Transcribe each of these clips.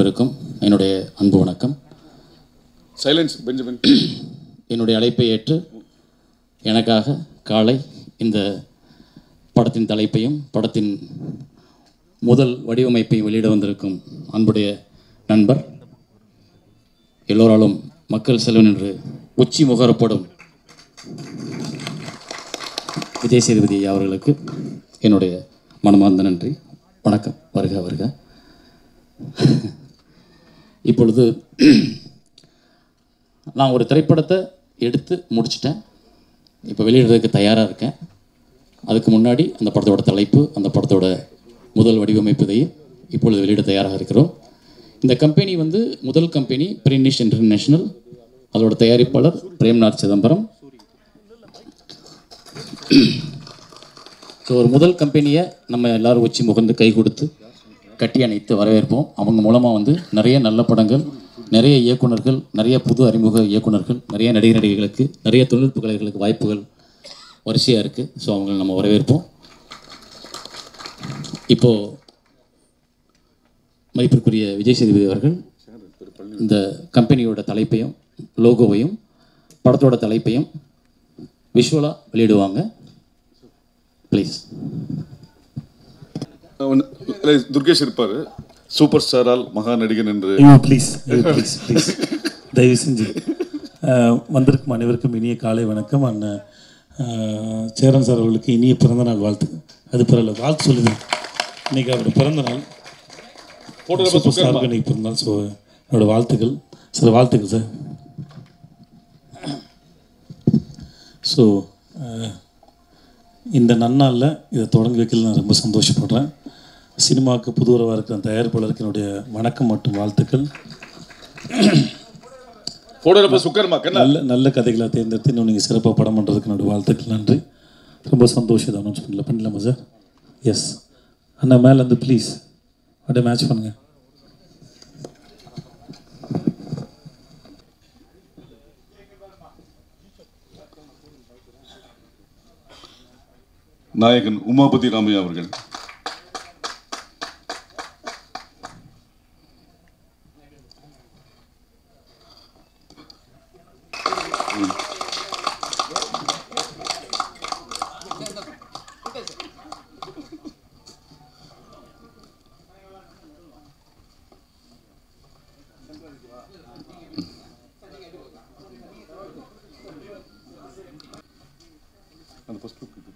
அனைவருக்கும் என்னுடைய அன்பு வணக்கம் சைலன்ஸ் பெஞ்சமின் என்னுடைய அழைப்பை ஏற்று எனக்காக காலை இந்த படத்தின் தலைப்பையும் படத்தின் முதல் வடிவமைப்பையும் வெளியிட வந்திருக்கும் அன்புடைய நண்பர் எல்லோராலும் மக்கள் செல்வன் என்று உச்சி முகரப்படும் விஜய் சேதுபதி ஐயா அவர்களுக்கு என்னுடைய மனமார்ந்த நன்றி வணக்கம் வருக வருக இப்பொழுது நான் ஒரு திரைப்படத்தை எடுத்து முடிச்சிட்டேன் இப்போ வெளியிடுறதுக்கு தயாராக இருக்கேன் அதுக்கு முன்னாடி அந்த படத்தோட தலைப்பு அந்த படத்தோட முதல் வடிவமைப்பதையும் இப்பொழுது வெளியிட தயாராக இருக்கிறோம் இந்த கம்பெனி வந்து முதல் கம்பெனி பிரினிஷ் இன்டர்நேஷனல் அதோட தயாரிப்பாளர் பிரேம்நாத் சிதம்பரம் ஸோ ஒரு முதல் கம்பெனியை நம்ம எல்லாரும் வச்சு முகந்து கை கொடுத்து கட்டி அணைத்து வரவேற்போம் அவங்க மூலமாக வந்து நிறைய நல்ல படங்கள் நிறைய இயக்குனர்கள் நிறைய புது அறிமுக இயக்குனர்கள் நிறைய நடிகர் நடிகைகளுக்கு நிறைய தொழில்நுட்ப கலைகளுக்கு வாய்ப்புகள் வரிசையாக இருக்குது ஸோ அவங்களை நம்ம வரவேற்போம் இப்போது மதிப்பிற்குரிய விஜய் சேதுபதி அவர்கள் இந்த கம்பெனியோட தலைப்பையும் லோகோவையும் படத்தோட தலைப்பையும் விஷுவலாக வெளியிடுவாங்க ப்ளீஸ் துர்கேஷ் இருப்பாரு சூப்பர் ஸ்டாரால் மகா நடிகன் என்று ஐயோ ப்ளீஸ் ஐயோ ப்ளீஸ் ப்ளீஸ் தயவு செஞ்சு அஹ், வந்திருக்கும் அனைவருக்கும் இனிய காலை வணக்கம் அண்ணன் அஹ், சேரன் சார் அவர்களுக்கு இனிய பிறந்தநாள் வாழ்த்து அது பரவாயில்ல வாழ்த்து சொல்லுது இன்னைக்கு அவரோட பிறந்த நாள் சூப்பர் ஸ்டாருக்கு இன்னைக்கு பிறந்தநாள் ஸோ என்னோட வாழ்த்துக்கள் சில வாழ்த்துக்கள் சார் ஸோ இந்த நன்னாளில் இதை தொடங்கி வைக்கல நான் ரொம்ப சந்தோஷப்படுறேன் சினிமாவுக்கு புது உறவாக இருக்கிற தயாரிப்பாளருக்கு என்னுடைய வணக்கம் மற்றும் வாழ்த்துக்கள் போட்டோகிராஃபர் சுக்கர்மா கண்ணா நல்ல நல்ல கதைகளை தேர்ந்தெடுத்து இன்னும் நீங்கள் சிறப்பாக படம் பண்ணுறதுக்கு என்னோட வாழ்த்துக்கள் நன்றி ரொம்ப சந்தோஷம் இதை அனௌன்ஸ் பண்ணல பண்ணலாமா சார் எஸ் அண்ணா மேலேருந்து ப்ளீஸ் அப்படியே மேட்ச் பண்ணுங்கள் நாயகன் உமாபதி ராமையா அவர்கள் அந்த first look இது.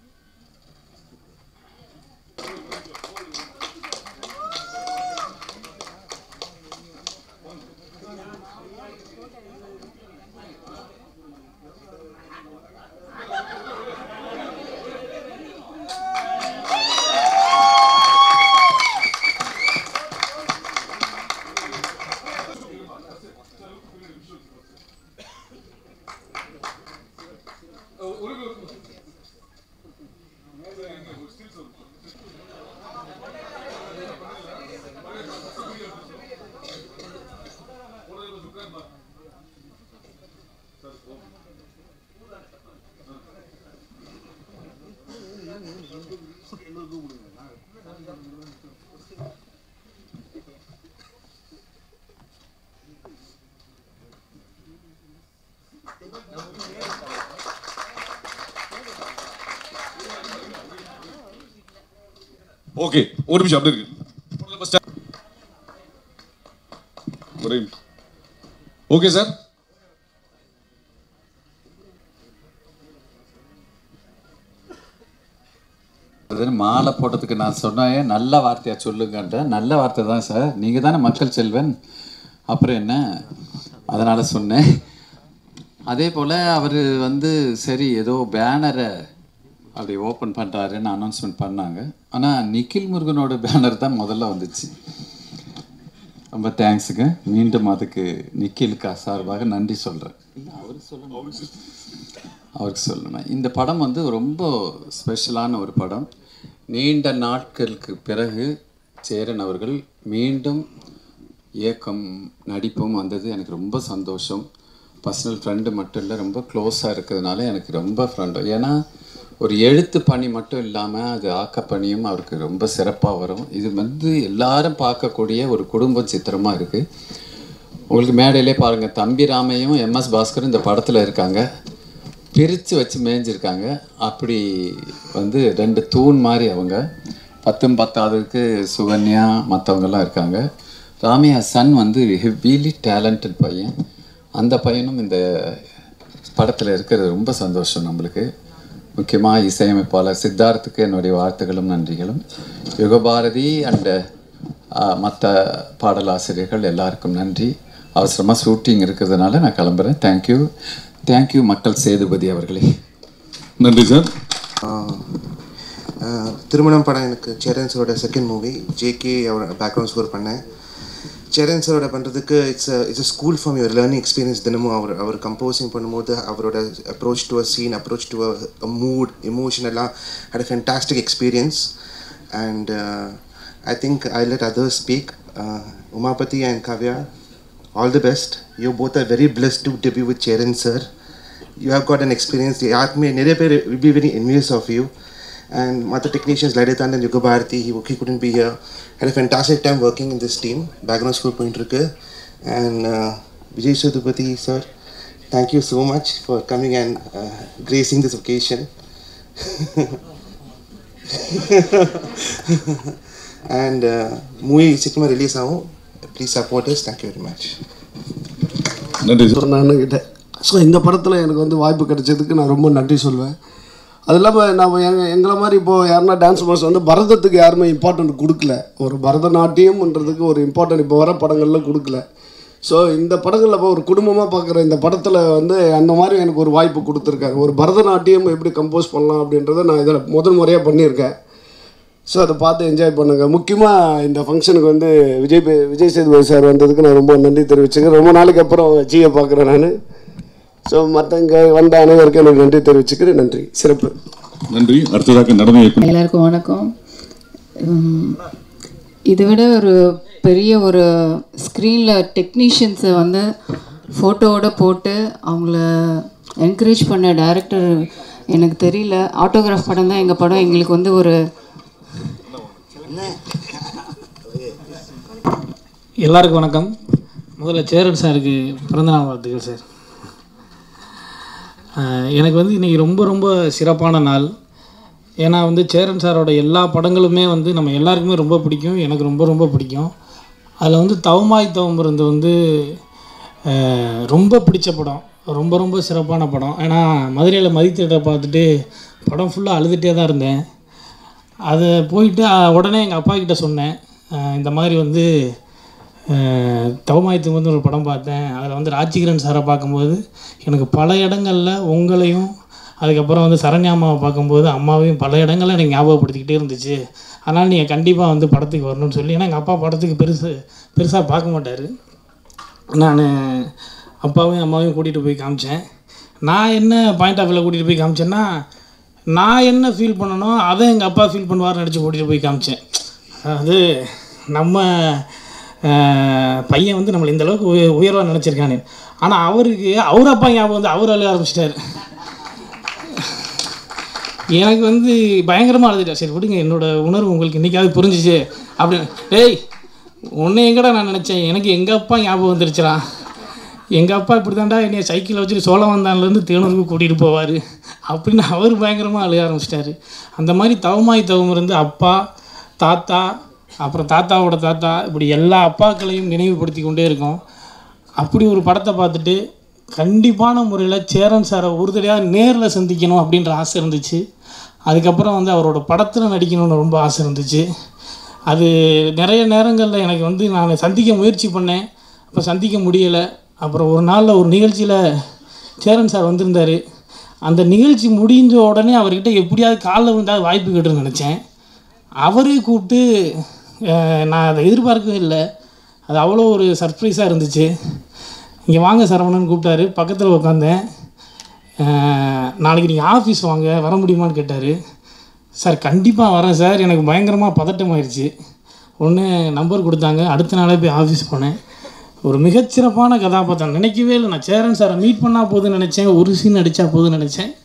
ஓகே ஒரு நிமிஷம் அப்படி இருக்கு ஒரே ஓகே சார் அதுன்னு மாலை போட்டதுக்கு நான் சொன்னேன் நல்ல வார்த்தையா சொல்லுங்கன்றேன் நல்ல வார்த்தை தான் சார் நீங்கள் தானே மக்கள் செல்வன் அப்புறம் என்ன அதனால் சொன்னேன் அதே போல் அவர் வந்து சரி ஏதோ பேனரை அப்படி ஓப்பன் பண்ணுறாருன்னு அனௌன்ஸ்மெண்ட் பண்ணாங்க ஆனால் நிக்கில் முருகனோட பேனர் தான் முதல்ல வந்துச்சு ரொம்ப தேங்க்ஸுங்க மீண்டும் அதுக்கு நிக்கிலுக்கு சார்பாக நன்றி சொல்கிறேன் அவருக்கு சொல்லணும் இந்த படம் வந்து ரொம்ப ஸ்பெஷலான ஒரு படம் நீண்ட நாட்களுக்கு பிறகு சேரன் அவர்கள் மீண்டும் இயக்கம் நடிப்பும் வந்தது எனக்கு ரொம்ப சந்தோஷம் பர்சனல் ஃப்ரெண்டு மட்டும் இல்லை ரொம்ப க்ளோஸாக இருக்கிறதுனால எனக்கு ரொம்ப ஃப்ரெண்டு ஏன்னா ஒரு எழுத்து பணி மட்டும் இல்லாமல் அது ஆக்கப்பணியும் அவருக்கு ரொம்ப சிறப்பாக வரும் இது வந்து எல்லாரும் பார்க்கக்கூடிய ஒரு குடும்ப சித்திரமாக இருக்குது உங்களுக்கு மேடையிலே பாருங்கள் தம்பி ராமையும் எம்எஸ் பாஸ்கரும் இந்த படத்தில் இருக்காங்க பிரித்து வச்சு மேய்ஞ்சிருக்காங்க அப்படி வந்து ரெண்டு தூண் மாதிரி அவங்க பத்தும் பத்தாவதுக்கு சுகன்யா மற்றவங்கெல்லாம் இருக்காங்க ராமையா சன் வந்து ஹெவிலி டேலண்டட் பையன் அந்த பையனும் இந்த படத்தில் இருக்கிறது ரொம்ப சந்தோஷம் நம்மளுக்கு முக்கியமாக இசையமைப்பாளர் சித்தார்த்துக்கு என்னுடைய வாழ்த்துக்களும் நன்றிகளும் யுகபாரதி அண்ட் மற்ற பாடலாசிரியர்கள் எல்லாருக்கும் நன்றி அவசரமாக ஷூட்டிங் இருக்கிறதுனால நான் கிளம்புறேன் தேங்க்யூ தேங்க்யூ மக்கள் சேதுபதி அவர்களே நன்றி சார் ஆஹ் திருமணம் படம் எனக்கு சேரன் சரோட செகண்ட் மூவி ஜேகே அவரோட பேக்ரவுண்ட் ஸ்கோர் பண்ணேன் சேரன் சரோட பண்ணுறதுக்கு it's it's school from your learning experience தினமும் அவர் அவர் கம்போசிங் பண்ணும்போது அவரோட approach to a scene approach to a mood emotion எல்லாம் had a fantastic experience and uh, I think I let others speak. Uh, Umapati and Kavya, all the best. You both are very blessed to debut with Cheran sir. You have got an experience. யாருக்குமே நிறைய பேர் will be very envious of you. And மற்ற technicians, Laditan and Yuga Bharati, he, he couldn't be here. Had a fantastic time working in this team. Background score போயிட்டு இருக்கு. And uh, Vijay Sedupati sir, thank you so much for coming and uh, gracing this occasion. and uh, movie சீக்கிரமாக release ஆகும் please support us thank you very much நன்றி sir சொன்னான்னுக்கிட்ட so இந்த படத்தில் எனக்கு வந்து வாய்ப்பு கிடைச்சதுக்கு நான் ரொம்ப நன்றி சொல்வேன் அது இல்லாமல் நம்ம எங்க எங்களை மாதிரி இப்போது யாருன்னா டான்ஸ் மாஸ்டர் வந்து பரதத்துக்கு யாருமே இம்பார்ட்டன்ட் கொடுக்கல ஒரு பரதநாட்டியம்ன்றதுக்கு ஒரு இம்பார்ட்டன்ட் இப்போ வர படங்களில் கொடுக்கல ஸோ இந்த படங்களில் இப்போ ஒரு குடும்பமாக பார்க்குற இந்த படத்தில் வந்து அந்த மாதிரி எனக்கு ஒரு வாய்ப்பு கொடுத்துருக்காரு ஒரு பரதநாட்டியம் எப்படி கம்போஸ் பண்ணலாம் அப்படின்றத நான் இதில் முதல் முறையாக பண்ணியிருக்கேன் ஸோ அதை பார்த்து என்ஜாய் பண்ணுங்கள் முக்கியமாக இந்த ஃபங்க்ஷனுக்கு வந்து விஜய் பே- விஜய் சேதுபதி சார் வந்ததுக்கு நான் ரொம்ப நன்றி தெரிவிச்சுக்கிறேன் ரொம்ப நாளைக்கு அப்புறம் ஜியை பார்க்குறேன் நான் ஸோ மற்றவங்க வந்த அனைவருக்கும் எனக்கு நன்றி தெரிவிச்சுக்கிறேன் நன்றி சிறப்பு நன்றி அடுத்ததாக நடன இயக்குனர் எல்லாருக்கும் வணக்கம் உம், இதை விட ஒரு பெரிய ஒரு ஸ்க்ரீனில் டெக்னீஷியன்ஸை வந்து ஃபோட்டோவோட போட்டு அவங்கள என்கரேஜ் பண்ண டைரக்டர் எனக்கு தெரியல ஆட்டோகிராஃப் படம் தான் எங்கள் படம் எங்களுக்கு வந்து ஒரு எல்லாருக்கும் வணக்கம் முதல்ல சேரன் சாருக்கு பிறந்தநாள் வாழ்த்துக்கள் சார் ஆஹ் எனக்கு வந்து இன்றைக்கி ரொம்ப ரொம்ப சிறப்பான நாள் ஏன்னா வந்து சேரன் சாரோட எல்லா படங்களுமே வந்து நம்ம எல்லாருக்குமே ரொம்ப பிடிக்கும் எனக்கு ரொம்ப ரொம்ப பிடிக்கும் அதில் வந்து தவமாய் தவம் இருந்து வந்து ஆஹ் ரொம்ப பிடிச்ச படம் ரொம்ப ரொம்ப சிறப்பான படம் ஏன்னா மதுரையில் மதித்திட்ட பார்த்துட்டு படம் ஃபுல்லாக அழுதுகிட்டே தான் இருந்தேன் அதை போயிட்டு அஹ், உடனே எங்கள் அப்பா கிட்ட சொன்னேன் அஹ், இந்த மாதிரி வந்து தவமாயத்துக்கு வந்து ஒரு படம் பார்த்தேன் அதில் வந்து ராஜிகிரன் சாரை பார்க்கும்போது எனக்கு பல இடங்களில் உங்களையும் அதுக்கப்புறம் வந்து சரண்யாமாவை பார்க்கும்போது அம்மாவையும் பல இடங்களில் எனக்கு ஞாபகப்படுத்திக்கிட்டே இருந்துச்சு அதனால் நீங்கள் கண்டிப்பாக வந்து படத்துக்கு வரணும்னு சொல்லி ஏன்னா எங்கள் அப்பா படத்துக்கு பெருசு பெருசாக பார்க்க மாட்டார் நான் அப்பாவையும் அம்மாவையும் கூட்டிகிட்டு போய் காமிச்சேன் நான் என்ன பாயிண்ட் ஆஃப் வியூவில் கூட்டிகிட்டு போய் காமிச்சேன்னா நான் என்ன ஃபீல் பண்ணனோ அதை எங்கள் அப்பா ஃபீல் பண்ணுவார்னு நினச்சி கூட்டிகிட்டு போய் காமிச்சேன் அதாவது நம்ம அஹ், பையன் வந்து நம்மளை இந்த அளவுக்கு உய உயர்வாக நினச்சிருக்கானு ஆனால் அவருக்கு அவர் அப்பா ஞாபகம் வந்து அவர் அழுக ஆரம்பிச்சிட்டாரு எனக்கு வந்து பயங்கரமாக அழுதுட்டேன் சரி விடுங்க என்னோட உணர்வு உங்களுக்கு இன்றைக்காவது புரிஞ்சிச்சு அப்படின்னு டேய் உன்னை எங்கடா நான் நினச்சேன் எனக்கு எங்கள் அப்பா ஞாபகம் வந்துருச்சுடா எங்கள் அப்பா இப்படி தாண்டா என்னைய சைக்கிளில் வச்சுட்டு சோழவந்தான்லேருந்து தேனூருக்கு கூட்டிகிட்டு போவார் அப்படின்னு அவர் பயங்கரமாக அழுக ஆரம்பிச்சிட்டாரு அந்த மாதிரி தவமாய் தவம் இருந்து அப்பா தாத்தா அப்புறம் தாத்தாவோட தாத்தா இப்படி எல்லா அப்பாக்களையும் நினைவுபடுத்தி கொண்டே இருக்கோம் அப்படி ஒரு படத்தை பார்த்துட்டு கண்டிப்பான முறையில் சேரன் சாரை ஒரு தடவையாக நேரில் சந்திக்கணும் அப்படின்ற ஆசை இருந்துச்சு அதுக்கப்புறம் வந்து அவரோட படத்தில் நடிக்கணும்னு ரொம்ப ஆசை இருந்துச்சு அது நிறைய நேரங்களில் எனக்கு வந்து நான் சந்திக்க முயற்சி பண்ணேன் அப்போ சந்திக்க முடியலை அப்புறம் ஒரு நாளில் ஒரு நிகழ்ச்சியில் சேரன் சார் வந்திருந்தார் அந்த நிகழ்ச்சி முடிஞ்ச உடனே அவர்கிட்ட எப்படியாவது காலில் விழுந்தால் வாய்ப்பு கேட்டுன்னு நினச்சேன் அவரே கூப்பிட்டு அஹ், நான் அதை எதிர்பார்க்கவே இல்லை அது அவ்வளோ ஒரு சர்ப்ரைஸாக இருந்துச்சு இங்கே வாங்க சரவணன் கூப்பிட்டாரு பக்கத்தில் உட்காந்தேன் அஹ், நாளைக்கு நீங்கள் ஆஃபீஸ் வாங்க வர முடியுமான்னு கேட்டார் சார் கண்டிப்பாக வரேன் சார் எனக்கு பயங்கரமாக பதட்டமாயிருச்சு ஒன்று நம்பர் கொடுத்தாங்க அடுத்த நாளே போய் ஆஃபீஸ் போனேன் ஒரு மிகச்சிறப்பான கதாபாத்திரம் நினைக்கவே இல்லை நான் சேரன் சாரை மீட் பண்ணால் போதும்னு நினச்சேன் ஒரு சீன் அடித்தா போதும்னு நினச்சேன்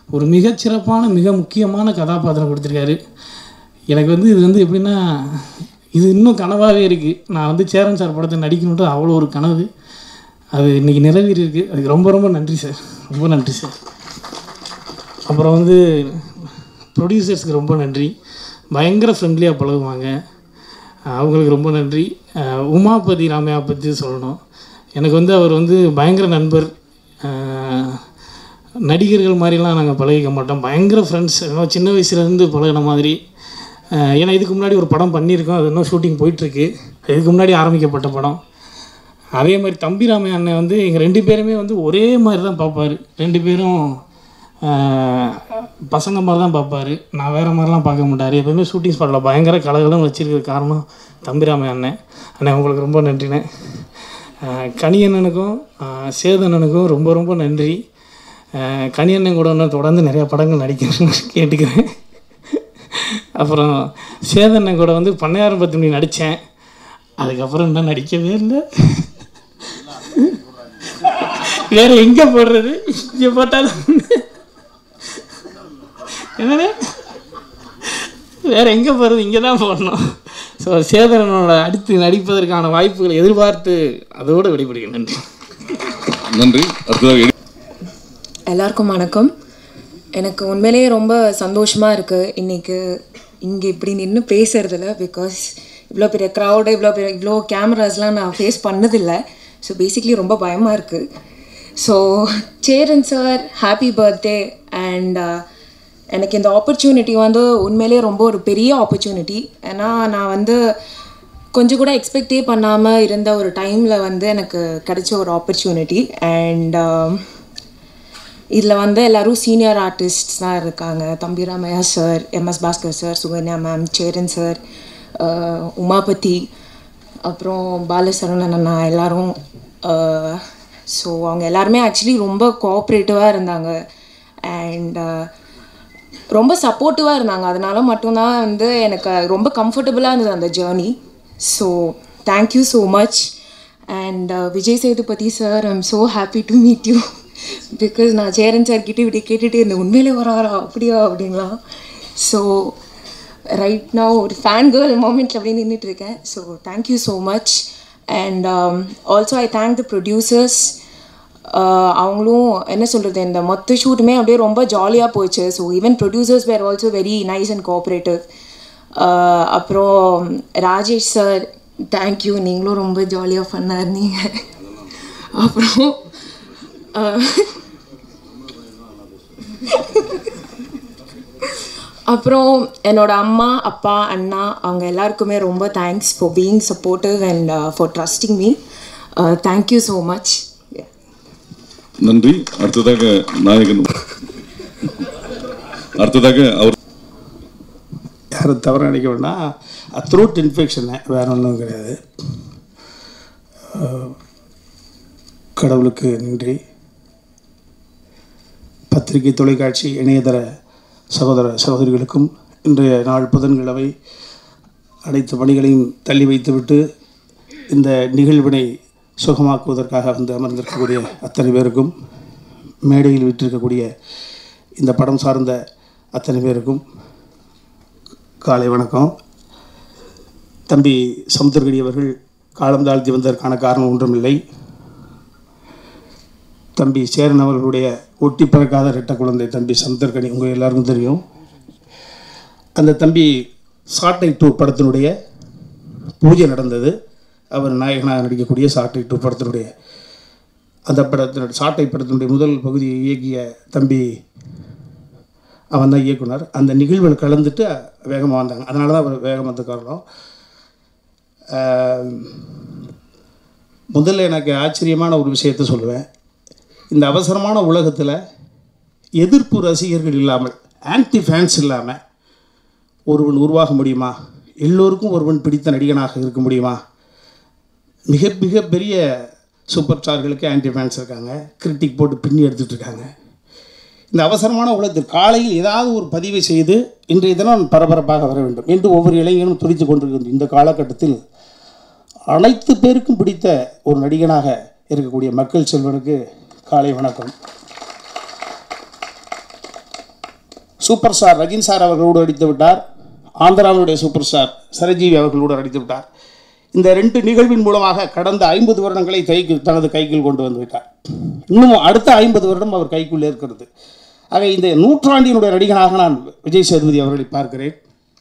ஒரு மிகச்சிறப்பான மிக முக்கியமான கதாபாத்திரம் கொடுத்துருக்காரு எனக்கு வந்து இது வந்து எப்படின்னா இது இன்னும் கனவாகவே இருக்குது நான் வந்து சேரன் சார் படத்தை நடிக்கணுன்ட்டு அவ்வளோ ஒரு கனவு அது இன்றைக்கி நிறைவேறி இருக்குது அதுக்கு ரொம்ப ரொம்ப நன்றி சார் ரொம்ப நன்றி சார் அப்புறம் வந்து ப்ரொடியூசர்ஸ்க்கு ரொம்ப நன்றி பயங்கர ஃப்ரெண்ட்லியாக பழகுவாங்க அவங்களுக்கு ரொம்ப நன்றி அஹ் உமாபதி ராமையா பற்றி சொல்லணும் எனக்கு வந்து அவர் வந்து பயங்கர நண்பர் அஹ் நடிகர்கள் மாதிரிலாம் நாங்கள் பழகிக்க மாட்டோம் பயங்கர ஃப்ரெண்ட்ஸ் இன்னும் சின்ன வயசுலேருந்து பழகின மாதிரி அஹ் ஏன்னா இதுக்கு முன்னாடி ஒரு படம் பண்ணியிருக்கோம் அது இன்னும் ஷூட்டிங் போயிட்டுருக்கு இதுக்கு முன்னாடி ஆரம்பிக்கப்பட்ட படம் அதே மாதிரி தம்பிராமையா அண்ணன் வந்து எங்கள் ரெண்டு பேருமே வந்து ஒரே மாதிரி தான் பார்ப்பாரு ரெண்டு பேரும் ஆஹ், பசங்க மாதிரி தான் பார்ப்பாரு நான் வேறு மாதிரிலாம் பார்க்க மாட்டார் எப்பவுமே ஷூட்டிங் ஸ்பாட்டில் பயங்கர கலகலம் வச்சிருக்க காரணம் தம்பிராமையா அண்ணன் அண்ணன் உங்களுக்கு ரொம்ப நன்றிண்ணே ஆஹ், கனி அண்ணனுக்கும் ஆஹ், சேது அண்ணனுக்கும் ரொம்ப ரொம்ப நன்றி ஆஹ், கனி அண்ணன் கூட இன்னும் தொடர்ந்து நிறையா படங்கள் நடிக்கணும்னு கேட்டுக்கிறேன் அப்புறம் சேதண்ணன் கூட வந்து பண்ணையாரம் பத்து மணி நடித்தேன் அதுக்கப்புறம் இன்னும் நடிக்கவே இல்லை வேற எங்கே போடுறது இங்கே போட்டாலும் என்னது வேற எங்கே போகிறது இங்கே தான் போடணும் ஸோ சேதனனோட அடுத்து நடிப்பதற்கான வாய்ப்புகளை எதிர்பார்த்து அதோடு விடைபெறுகிறேன் நன்றி நன்றி அடுத்ததாக எல்லாருக்கும் வணக்கம் எனக்கு உண்மையிலேயே ரொம்ப சந்தோஷமாக இருக்குது இன்றைக்கி இங்கே இப்படி நின்று பேசுறதில்ல பிகாஸ் இவ்வளோ பெரிய க்ரௌடு இவ்வளோ பெரிய இவ்வளோ கேமராஸ்லாம் நான் ஃபேஸ் பண்ணதில்லை ஸோ பேசிக்லி ரொம்ப பயமாக இருக்குது so Cheran sir happy birthday and எனக்கு இந்த ஆப்பர்ச்சுனிட்டி வந்து உண்மையிலேயே ரொம்ப ஒரு பெரிய ஆப்பர்ச்சுனிட்டி ஏன்னா நான் வந்து கொஞ்சம் கூட எக்ஸ்பெக்டே பண்ணாமல் இருந்த ஒரு டைமில் வந்து எனக்கு கிடைச்ச ஒரு ஆப்பர்ச்சுனிட்டி அண்ட் இதில் வந்து எல்லாரும் சீனியர் ஆர்டிஸ்ட்ஸ் தான் இருக்காங்க Thambi Ramaiah sir MS Bhaskar sir Sukanya ma'am Cheran sir அஹ், உமாபதி அப்புறம் பாலசரவணன் அண்ணா எல்லாரும் ஸோ அவங்க எல்லாருமே ஆக்சுவலி ரொம்ப கோஆப்ரேட்டிவாக இருந்தாங்க அண்ட் ரொம்ப சப்போர்ட்டிவாக இருந்தாங்க அதனால மட்டும்தான் வந்து எனக்கு ரொம்ப கம்ஃபர்டபுளாக இருந்தது அந்த journey so thank you so much and Vijay Sethupathi sir I'm so happy to meet you because நான் சேரன் சார் கிட்டே இப்படி கேட்டுகிட்டே இருந்தேன் உண்மையிலே வராரா அப்படியா அப்படிங்களா ஸோ ரைட் நான் ஒரு ஃபேன் கேர்ள் மூமெண்ட்டில் அப்படியே நின்றுட்டு இருக்கேன் so thank you so much and also I thank the producers அவங்களும் என்ன சொல்கிறது இந்த மொத்த ஷூட்டுமே அப்படியே ரொம்ப ஜாலியாக போச்சு so even producers were also very nice and cooperative அப்புறம் ராஜேஷ் சார் தேங்க்யூ நீங்களும் ரொம்ப ஜாலியாக ஃபன்னாக இருந்தீங்க அப்புறம் ஆஹ், அப்புறம் என்னோட அம்மா அப்பா அண்ணா அவங்க எல்லாருக்குமே ரொம்ப thanks for being supportive and for trusting me thank you so much நன்றி அடுத்ததாக நாயகன் அடுத்ததாக அவர் யாரும் தவறு நினைக்க வேண்டாம் த்ரோட் இன்ஃபெக்ஷனு வேற ஒன்றும் கிடையாது அஹ், கடவுளுக்கு நன்றி பத்திரிகை தொலைக்காட்சி இணையதள சகோதர சகோதரிகளுக்கும் இன்றைய நாள் புதன்கிழமை அனைத்து பணிகளையும் தள்ளி வைத்துவிட்டு இந்த நிகழ்வினை சுகமாக்குவதற்காக வந்து அமர்ந்திருக்கக்கூடிய அத்தனை பேருக்கும் மேடையில் விட்டிருக்கக்கூடிய இந்த படம் சார்ந்த அத்தனை பேருக்கும் காலை வணக்கம் தம்பி சமுத்திரகடி அவர்கள் காலம் தாழ்த்தி வந்ததற்கான காரணம் ஒன்றுமில்லை தம்பி சேரன் அவர்களுடைய ஒட்டி பிறக்காத ரெட்ட குழந்தை தம்பி சமுத்திரகனி உங்கள் எல்லாருக்கும் தெரியும் அந்த தம்பி சாட்டை டூ படத்தினுடைய பூஜை நடந்தது அவர் நாயகனாக நடிக்கக்கூடிய சாட்டை டூ படத்தினுடைய அந்த படத்தினுடைய சாட்டை படத்தினுடைய முதல் பகுதியை இயக்கிய தம்பி அவன் தான் இயக்குனர் அந்த நிகழ்வில் கலந்துட்டு வேகமாக வந்தாங்க அதனால தான் அவர் வேகம் வந்த காரணம் ஆஹ், முதல்ல எனக்கு ஆச்சரியமான ஒரு விஷயத்தை சொல்லுவேன் இந்த அவசரமான உலகத்தில் எதிர்ப்பு ரசிகர்கள் இல்லாமல் ஆன்டி ஃபேன்ஸ் இல்லாமல் ஒருவன் உருவாக முடியுமா எல்லோருக்கும் ஒருவன் பிடித்த நடிகனாக இருக்க முடியுமா மிக மிக பெரிய சூப்பர் ஸ்டார்களுக்கு ஆன்டி ஃபேன்ஸ் இருக்காங்க கிரிட்டிக் போட்டு பின்னி எடுத்துகிட்டு இருக்காங்க இந்த அவசரமான உலகத்தில் காலையில் ஏதாவது ஒரு பதிவை செய்து இன்றைய தினம் பரபரப்பாக வர வேண்டும் என்று ஒவ்வொரு இளைஞனும் துடித்து கொண்டிருக்கின்ற இந்த காலகட்டத்தில் அனைத்து பேருக்கும் பிடித்த ஒரு நடிகனாக இருக்கக்கூடிய மக்கள் செல்வனுக்கு காலை வணக்கம் சூப்பர் ஸ்டார் ரஜினி சார் அவர்களோடு நடித்து விட்டார் ஆந்திராவினுடைய சூப்பர் ஸ்டார் சரஜீவி அவர்களோடு நடித்து விட்டார் இந்த ரெண்டு நிகழ்வின் மூலமாக கடந்த ஐம்பது வருடங்களை கைக்கு தனது கைக்குள் கொண்டு வந்து விட்டார் இன்னும் அடுத்த ஐம்பது வருடம் அவர் கைக்குள்ளே இருக்கிறது ஆக இந்த நூற்றாண்டினுடைய நடிகனாக நான் விஜய் சேதுபதி அவர்களை பார்க்கிறேன்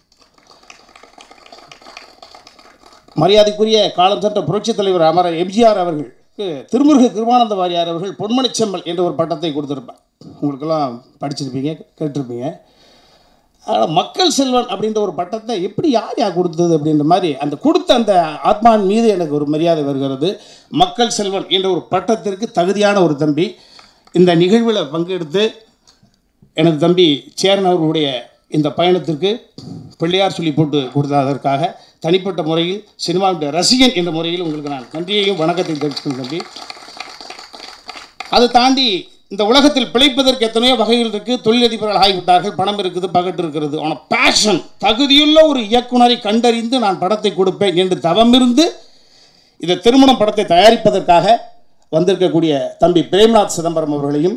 மரியாதைக்குரிய காலம் சென்ற புரட்சித் தலைவர் அமர எம்ஜிஆர் அவர்களுக்கு திருமுருக கிருபானந்த வாரியார் அவர்கள் பொன்மணிச்செம்மல் என்ற ஒரு பட்டத்தை கொடுத்திருப்பார் உங்களுக்கெல்லாம் படிச்சிருப்பீங்க கேட்டிருப்பீங்க ஆனால் மக்கள் செல்வன் அப்படின்ற ஒரு பட்டத்தை எப்படி யார் யார் கொடுத்தது அப்படின்ற மாதிரி அந்த கொடுத்த அந்த ஆத்மான் மீது எனக்கு ஒரு மரியாதை வருகிறது மக்கள் செல்வன் என்ற ஒரு பட்டத்திற்கு தகுதியான ஒரு தம்பி இந்த நிகழ்வில் பங்கெடுத்து எனது தம்பி சேரன் அவர்களுடைய இந்த பயணத்திற்கு பிள்ளையார் சொல்லி போட்டு கொடுத்ததற்காக தனிப்பட்ட முறையில் சினிமாவுடைய ரசிகன் என்ற முறையில் உங்களுக்கு நான் நன்றியையும் வணக்கத்தையும் தெரிவித்துக்கிறேன் தம்பி அதை தாண்டி இந்த உலகத்தில் பிழைப்பதற்கு எத்தனையோ வகைகள் இருக்குது தொழிலதிபர்கள் ஆகிவிட்டார்கள் பணம் இருக்குது பகட்டு இருக்கிறது ஆனால் பேஷன் தகுதியுள்ள ஒரு இயக்குனரை கண்டறிந்து நான் படத்தை கொடுப்பேன் என்று தவமிருந்து இந்த திருமணம் படத்தை தயாரிப்பதற்காக வந்திருக்கக்கூடிய தம்பி பிரேம்நாத் சிதம்பரம் அவர்களையும்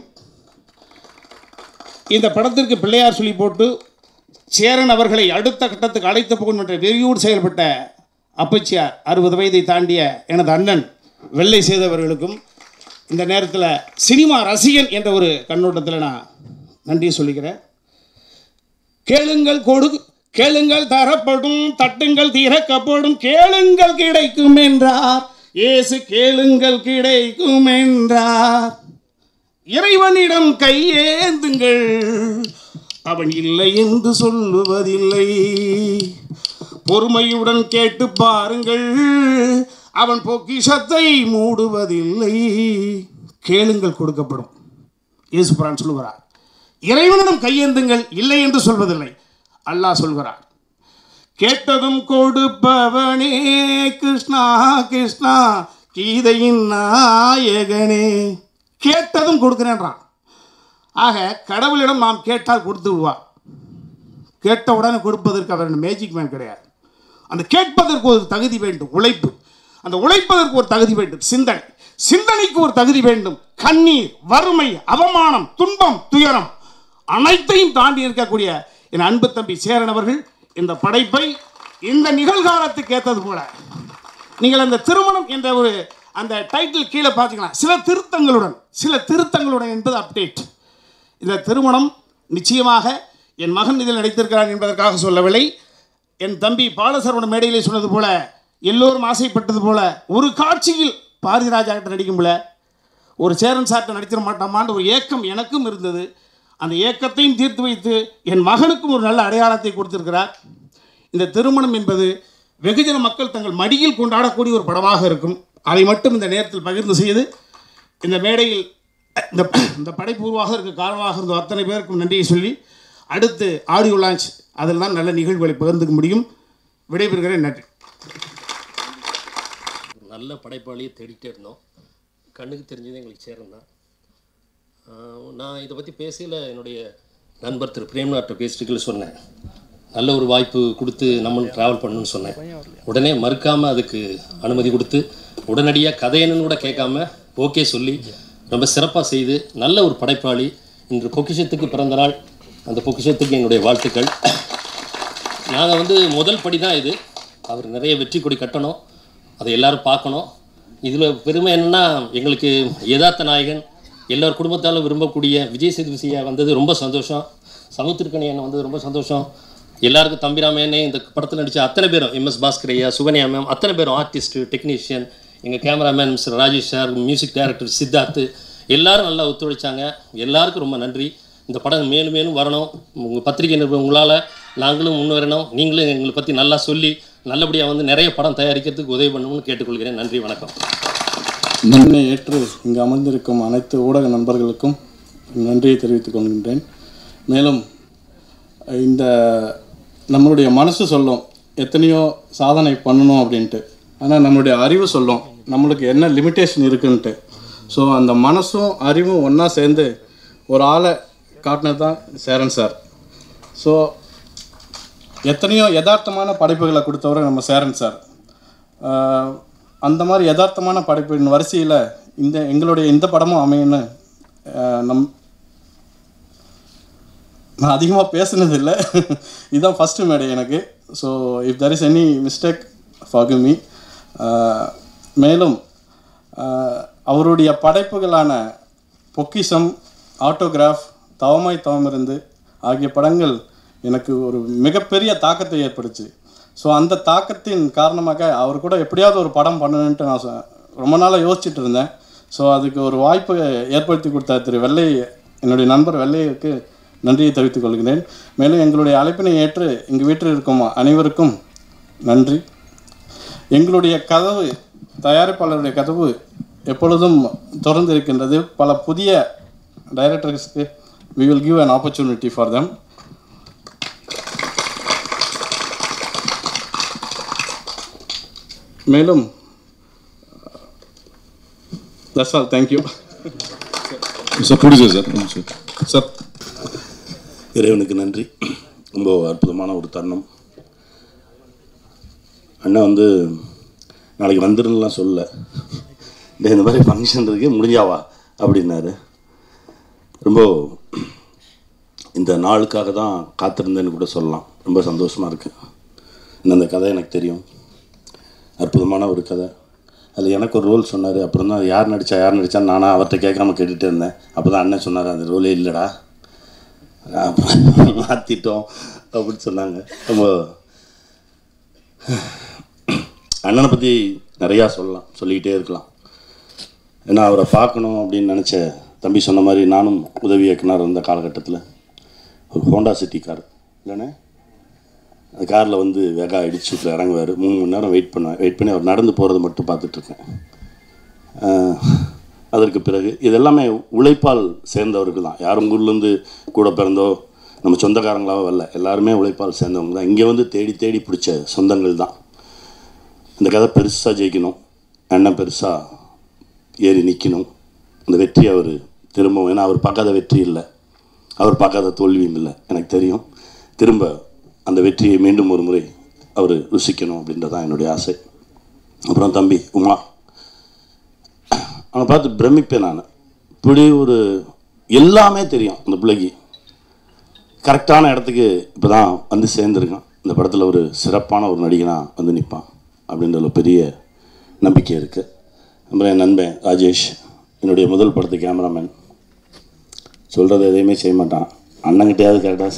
இந்த படத்திற்கு பிள்ளையார் சொல்லி போட்டு சேரன் அவர்களை அடுத்த கட்டத்துக்கு அழைத்து போகும் என்ற வெறியோடு செயல்பட்ட அப்பச்சியார் அறுபது வயதை தாண்டிய எனது அண்ணன் வெள்ளை செய்தவர்களுக்கும் இந்த நேரத்தில் சினிமா ரசிகன் என்ற ஒரு கண்ணோட்டத்தில் நான் நன்றி சொல்லிக்கிறேன் கேளுங்கள் கொடு கேளுங்கள் தரப்படும் தட்டுங்கள் திறக்கப்படும் கேளுங்கள் கிடைக்கும் என்றார் இயேசு கேளுங்கள் கிடைக்கும் என்றார் இறைவனிடம் கையேந்துங்கள் அவன் இல்லை என்று சொல்லுவதில்லை பொறுமையுடன் கேட்டு பாருங்கள் அவன் பொக்கிஷத்தை மூடுவதில்லை கேளுங்கள் கொடுக்கப்படும் இயேசுபிரான் சொல்லுகிறார் இறைவனிடம் கையேந்துங்கள் இல்லை என்று சொல்வதில்லை அல்லாஹ் சொல்கிறார் கேட்டதும் கொடுப்பவனே கிருஷ்ணா கிருஷ்ணா கீதையின் நாயகனே கேட்டதும் கொடுக்கிறேன்றான் ஆக கடவுளிடம் நாம் கேட்டால் கொடுத்து விடுவார் கேட்ட உடனே கொடுப்பதற்கு அவர் மேஜிக் மேன் கிடையாது அந்த கேட்பதற்கு ஒரு தகுதி வேண்டும் உழைப்பு அந்த உழைப்பதற்கு ஒரு தகுதி வேண்டும் சிந்தனை சிந்தனைக்கு ஒரு தகுதி வேண்டும் கண்ணீர் வறுமை அவமானம் துன்பம் துயரம் அனைத்தையும் தாண்டி இருக்கக்கூடிய என் அன்பு தம்பி சேரன் அவர்கள் இந்த படைப்பை இந்த நிகழ்காலத்துக்கு ஏற்றது போல நீங்கள் அந்த திருமணம் என்ற ஒரு அந்த டைட்டில் கீழே பார்த்தீங்கன்னா சில திருத்தங்களுடன் சில திருத்தங்களுடன் என்பது அப்டேட் இந்த திருமணம் நிச்சயமாக என் மகன் இதில் நடித்திருக்கிறான் என்பதற்காக சொல்லவில்லை என் தம்பி பாலசரவண மேடையிலே சொன்னது போல எல்லோரும் ஆசைப்பட்டது போல ஒரு காட்சியில் பாரதிராஜா கிட்ட நடிக்கும்ல ஒரு சேரன் சார்ட்ட நடித்திட மாட்டோமான்னு ஒரு ஏக்கம் எனக்கும் இருந்தது அந்த ஏக்கத்தையும் தீர்த்து வைத்து என் மகனுக்கும் ஒரு நல்ல அடையாளத்தை கொடுத்திருக்கிறார் இந்த திருமணம் என்பது வெகுஜன மக்கள் தங்கள் மடியில் கொண்டாடக்கூடிய ஒரு படமாக இருக்கும் அதை மட்டும் இந்த நேரத்தில் பகிர்ந்து செய்து இந்த மேடையில் இந்த இந்த படைப்பு உருவாக இருக்க காரணமாக இருந்த அத்தனை பேருக்கும் நன்றியை சொல்லி அடுத்து ஆடியோ லான்ச் அதில் தான் நல்ல நிகழ்வுகளை பகிர்ந்துக்க முடியும் விடைபெறுகிறேன் நன்றி நல்ல படைப்பாளியை தேடிட்டே இருந்தோம் கண்ணுக்கு தெரிஞ்சது எங்களுக்கு சேரன் தான் ஆஹ் நான் இதை பற்றி பேசையில் என்னுடைய நண்பர் திரு பிரேம்நாட்டை பேசிட்டுகள் சொன்னேன் நல்ல ஒரு வாய்ப்பு கொடுத்து நம்மளும் ட்ராவல் பண்ணணும்னு சொன்னேன் உடனே மறுக்காமல் அதுக்கு அனுமதி கொடுத்து உடனடியாக கதை என்னன்னு கூட கேட்காம ஓகே சொல்லி ரொம்ப சிறப்பாக செய்து நல்ல ஒரு படைப்பாளி இன்று பொக்கிஷத்துக்கு பிறந்த நாள் அந்த பொக்கிஷத்துக்கு என்னுடைய வாழ்த்துக்கள் நாங்கள் வந்து முதல் படி தான் இது அவர் நிறைய வெற்றி கொடி கட்டணும் அதை எல்லாரும் பார்க்கணும் இதில் பெருமை என்னென்னா எங்களுக்கு யதார்த்த நாயகன் எல்லார் குடும்பத்தாலும் விரும்பக்கூடிய விஜய் சேதுபதியா வந்தது ரொம்ப சந்தோஷம் சமுத்திரக்கணி அண்ணன் வந்தது ரொம்ப சந்தோஷம் எல்லாருக்கும் தம்பிராமையனே இந்த படத்தில் நடித்த அத்தனை பேரும் எம்எஸ் பாஸ்கர் ஐயா சுகன்யா மேம் அத்தனை பேரும் ஆர்டிஸ்ட்டு டெக்னீஷியன் எங்கள் cameraman mister Rajesh sir music director Siddharth எல்லாரும் நல்லா ஒத்துழைச்சாங்க எல்லாருக்கும் ரொம்ப நன்றி இந்த படம் மேலும் மேலும் வரணும் உங்கள் பத்திரிகை நிருபர் உங்களால் நாங்களும் முன் வரணும் நீங்களும் எங்களை பற்றி நல்லா சொல்லி நல்லபடியாக வந்து நிறைய படம் தயாரிக்கிறதுக்கு உதவி பண்ணணும்னு கேட்டுக்கொள்கிறேன் நன்றி வணக்கம் என்னை ஏற்று இங்கு அமர்ந்திருக்கும் அனைத்து ஊடக நண்பர்களுக்கும் நன்றியை தெரிவித்துக் கொள்கின்றேன் மேலும் இந்த நம்மளுடைய மனசு சொல்லும் எத்தனையோ சாதனை பண்ணணும் அப்படின்ட்டு ஆனால் நம்மளுடைய அறிவு சொல்லும் நம்மளுக்கு என்ன லிமிட்டேஷன் இருக்குன்ட்டு ஸோ அந்த மனசும் அறிவும் ஒன்றா சேர்ந்து ஒரு ஆளை காட்டினது தான் சேரன் சார் ஸோ எத்தனையோ யதார்த்தமான படைப்புகளை கொடுத்தவர் நம்ம சேரன் சார் ஆஹ் அந்த மாதிரி யதார்த்தமான படைப்பின் வரிசையில் இந்த எங்களுடைய இந்த படமும் அமையும்னு ஆஹ் நம் நான் அதிகமாக பேசுனது இல்லை இதுதான் ஃபஸ்ட்டு மேடை எனக்கு so if there is any mistake forgive me மேலும் ஆஹ், அவருடைய படைப்புகளான பொக்கிஷம் ஆட்டோகிராஃப் தவமாய் தவமிருந்து ஆகிய படங்கள் எனக்கு ஒரு மிகப்பெரிய தாக்கத்தை ஏற்படுச்சு ஸோ அந்த தாக்கத்தின் காரணமாக அவர் கூட எப்படியாவது ஒரு படம் பண்ணணுன்ட்டு நான் சொ- ரொம்ப நாளாக யோசிச்சுட்டு இருந்தேன் ஸோ அதுக்கு ஒரு வாய்ப்பு ஏற்படுத்தி கொடுத்த திரு வெள்ளை என்னுடைய நண்பர் வெள்ளையருக்கு நன்றியை தெரிவித்துக் கொள்கிறேன் மேலும் எங்களுடைய அழைப்பினை ஏற்று இங்கு வீட்டில் இருக்கும் அனைவருக்கும் நன்றி எங்களுடைய கதவு தயாரிப்பாளருடைய கதவு எப்பொழுதும் திறந்து இருக்கின்றது பல புதிய டைரக்டர்ஸ்க்கு we will give an opportunity for them மேலும் that's all thank you sir producer sir sir sir இறைவனுக்கு நன்றி ரொம்ப அற்புதமான ஒரு தருணம் அண்ணா வந்து நாளைக்கு வந்துருன்னுலாம் சொல்லல டேய் இந்த மாதிரி ஃபங்க்ஷன் இருக்கு முடிஞ்சாவா அப்படின்னாரு ரொம்ப இந்த நாளுக்காக தான் காத்திருந்தேன்னு கூட சொல்லலாம் ரொம்ப சந்தோஷமாக இருக்குது இன்னும் அந்த கதை எனக்கு தெரியும் அற்புதமான ஒரு கதை அதில் எனக்கு ஒரு ரோல் சொன்னார் அப்புறம் தான் யார் நடித்தா யார் நடித்தான்னு நானாக அவர்கிட்ட கேட்காம கேட்டுகிட்டே இருந்தேன் அப்போ தான் அண்ணன் சொன்னார் அந்த ரோலே இல்லைடா அப்புறம் மாற்றிட்டோம் அப்படின்னு சொன்னாங்க ரொம்ப அண்ணனை பற்றி நிறையா சொல்லலாம் சொல்லிக்கிட்டே இருக்கலாம் ஏன்னா அவரை பார்க்கணும் அப்படின்னு நினச்ச தம்பி சொன்ன மாதிரி நானும் உதவி இயக்குனர் இருந்த காலகட்டத்தில் ஒரு ஹோண்டா சிட்டி கார் இல்லைண்ணே அந்த காரில் வந்து வேகா இடிச்சு இறங்குவார் மூணு மணி நேரம் வெயிட் பண்ணுவேன் வெயிட் பண்ணி அவர் நடந்து போகிறத மட்டும் பார்த்துட்ருக்கேன் அதற்கு பிறகு இது எல்லாமே உழைப்பால் சேர்ந்தவர்கள் தான் யாரும் ஊர்லேருந்து கூட பிறந்தோ நம்ம சொந்தக்காரங்களாவோ வரல எல்லாருமே உழைப்பால் சேர்ந்தவங்க தான் இங்கே வந்து தேடி தேடி பிடிச்ச சொந்தங்கள் தான் இந்த கதை பெருசாக ஜெயிக்கணும் அண்ணன் பெருசாக ஏறி நிற்கணும் அந்த வெற்றி அவர் திரும்பவும் ஏன்னா அவர் பார்க்காத வெற்றி இல்லை அவர் பார்க்காத தோல்வியும் இல்லை எனக்கு தெரியும் திரும்ப அந்த வெற்றியை மீண்டும் ஒரு முறை அவர் ருசிக்கணும் அப்படின்றது தான் என்னுடைய ஆசை அப்புறம் தம்பி உமா அவனை பார்த்து பிரமிப்பேன் நான் இப்படி ஒரு எல்லாமே தெரியும் அந்த பிள்ளைக்கு கரெக்டான இடத்துக்கு இப்போ தான் வந்து சேர்ந்துருக்கான் இந்த படத்தில் ஒரு சிறப்பான ஒரு நடிகனாக வந்து நிற்பான் அப்படின்ற ஒரு பெரிய நம்பிக்கை இருக்குது அப்புறம் என் நண்பன் ராஜேஷ் என்னுடைய முதல் படத்து கேமராமேன் சொல்கிறது எதையுமே செய்ய மாட்டான் அண்ணங்கிட்டையாவது கரெக்டாக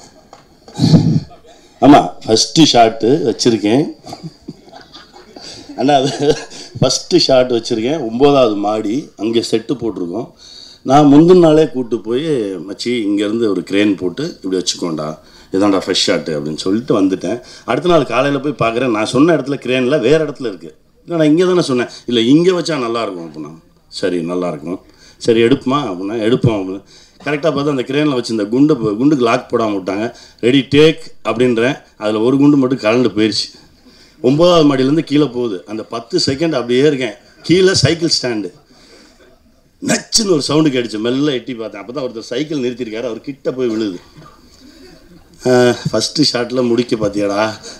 ஆமாம் ஃபஸ்ட்டு ஷாட்டு வச்சுருக்கேன் அண்ணா அது ஃபஸ்ட்டு ஷாட் வச்சுருக்கேன் ஒம்போதாவது மாடி அங்கே செட்டு போட்டிருக்கோம் நான் முந்தின நாளே கூப்பிட்டு போய் மச்சி இங்கேருந்து ஒரு க்ரேன் போட்டு இப்படி வச்சுக்கோண்டா இதான்டா ஃப்ரெஷ் ஷாட்டு அப்படின்னு சொல்லிட்டு வந்துட்டேன் அடுத்த நாள் காலையில் போய் பார்க்குறேன் நான் சொன்ன இடத்துல க்ரேனில் வேறு இடத்துல இருக்குது இல்லை நான் இங்கே தானே சொன்னேன் இல்லை இங்கே வச்சா நல்லாயிருக்கும் அப்படின்னா சரி நல்லாயிருக்கும் சரி எடுப்புமா அப்படின்னா எடுப்போம் அப்படின்னு கரெக்டாக பார்த்து அந்த கிரேனில் வச்சு இந்த குண்டு குண்டுக்கு லாக் போடாமல் விட்டாங்க ரெடி டேக் அப்படின்றேன் அதில் ஒரு குண்டு மட்டும் கலண்டு போயிடுச்சு ஒன்பதாவது மாடியிலேருந்து கீழே போகுது அந்த பத்து செகண்ட் அப்படியே இருக்கேன் கீழே சைக்கிள் ஸ்டாண்டு நச்சுன்னு ஒரு சவுண்டு கேட்டுச்சு மெல்ல எட்டி பார்த்தேன் அப்போ தான் ஒருத்தர் சைக்கிள் நிறுத்திருக்காரு அவர் கிட்ட போய் விழுது ஃபஸ்ட்டு ஷாட்டில் முடிக்க பார்த்தியாடா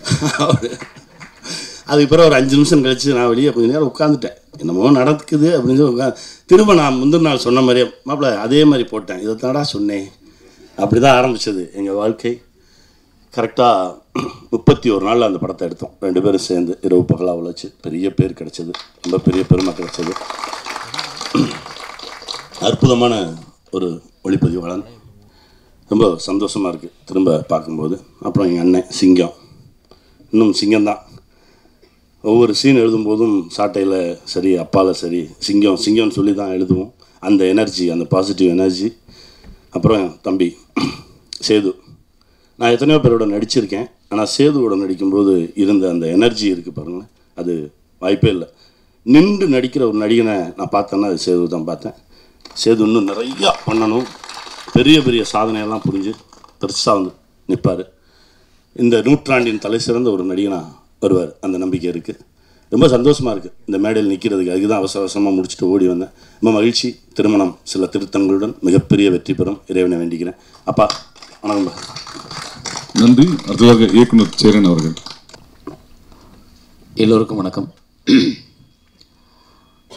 அதுக்கு பிறகு ஒரு அஞ்சு நிமிஷம் கழிச்சு நான் வெளியே கொஞ்சம் நேரம் உட்காந்துட்டேன் என்னமோ நடக்குது அப்படின்னு சொல்லி உட்காந்து திரும்ப நான் முந்தின நாள் சொன்ன மாதிரியே மாப்பிள்ள அதே மாதிரி போட்டேன் இதை தாடா சொன்னேன் அப்படி தான் ஆரம்பிச்சது எங்கள் வாழ்க்கை கரெக்டாக முப்பத்தி ஒரு நாளில் அந்த படத்தை எடுத்தோம் ரெண்டு பேரும் சேர்ந்து இரவு பகலாக உழைச்சி பெரிய பேர் கிடைச்சது ரொம்ப பெரிய பெருமை கிடைச்சது அற்புதமான ஒரு ஒளிப்பதிவாளன் ரொம்ப சந்தோஷமாக இருக்குது திரும்ப பார்க்கும்போது அப்புறம் எங்கள் அண்ணன் சிங்கம் இன்னும் சிங்கம்தான் ஒவ்வொரு சீன் எழுதும்போதும் சாட்டையில் சரி அப்பாவில் சரி சிங்கம் சிங்கம்னு சொல்லி தான் எழுதுவோம் அந்த எனர்ஜி அந்த பாசிட்டிவ் எனர்ஜி அப்புறம் தம்பி சேது நான் எத்தனையோ பேரோட நடிச்சிருக்கேன் ஆனால் சேதுவோட நடிக்கும்போது இருந்த அந்த எனர்ஜி இருக்குது பாருங்களேன் அது வாய்ப்பே இல்லை நின்று நடிக்கிற ஒரு நடிகனை நான் பார்த்தேன்னா அது சேது தான் பார்த்தேன் சேது இன்னும் நிறையா பண்ணணும் பெரிய பெரிய சாதனையெல்லாம் புரிஞ்சு பெருசாக வந்து நிற்பார் இந்த நூற்றாண்டின் தலை சிறந்த ஒரு நடிகனாக வருவார் அந்த நம்பிக்கை இருக்குது ரொம்ப சந்தோஷமாக இருக்குது இந்த மேடையில் நிற்கிறதுக்கு அதுக்கு தான் அவசர அவசரமாக முடிச்சுட்டு ஓடி வந்தேன் ரொம்ப மகிழ்ச்சி திருமணம் சில திருத்தங்களுடன் மிகப்பெரிய வெற்றி பெறும் இறைவனை வேண்டிக்கிறேன் அப்பா வணக்கம் நன்றி அடுத்ததாக இயக்குனர் சேரன் அவர்கள் எல்லோருக்கும் வணக்கம்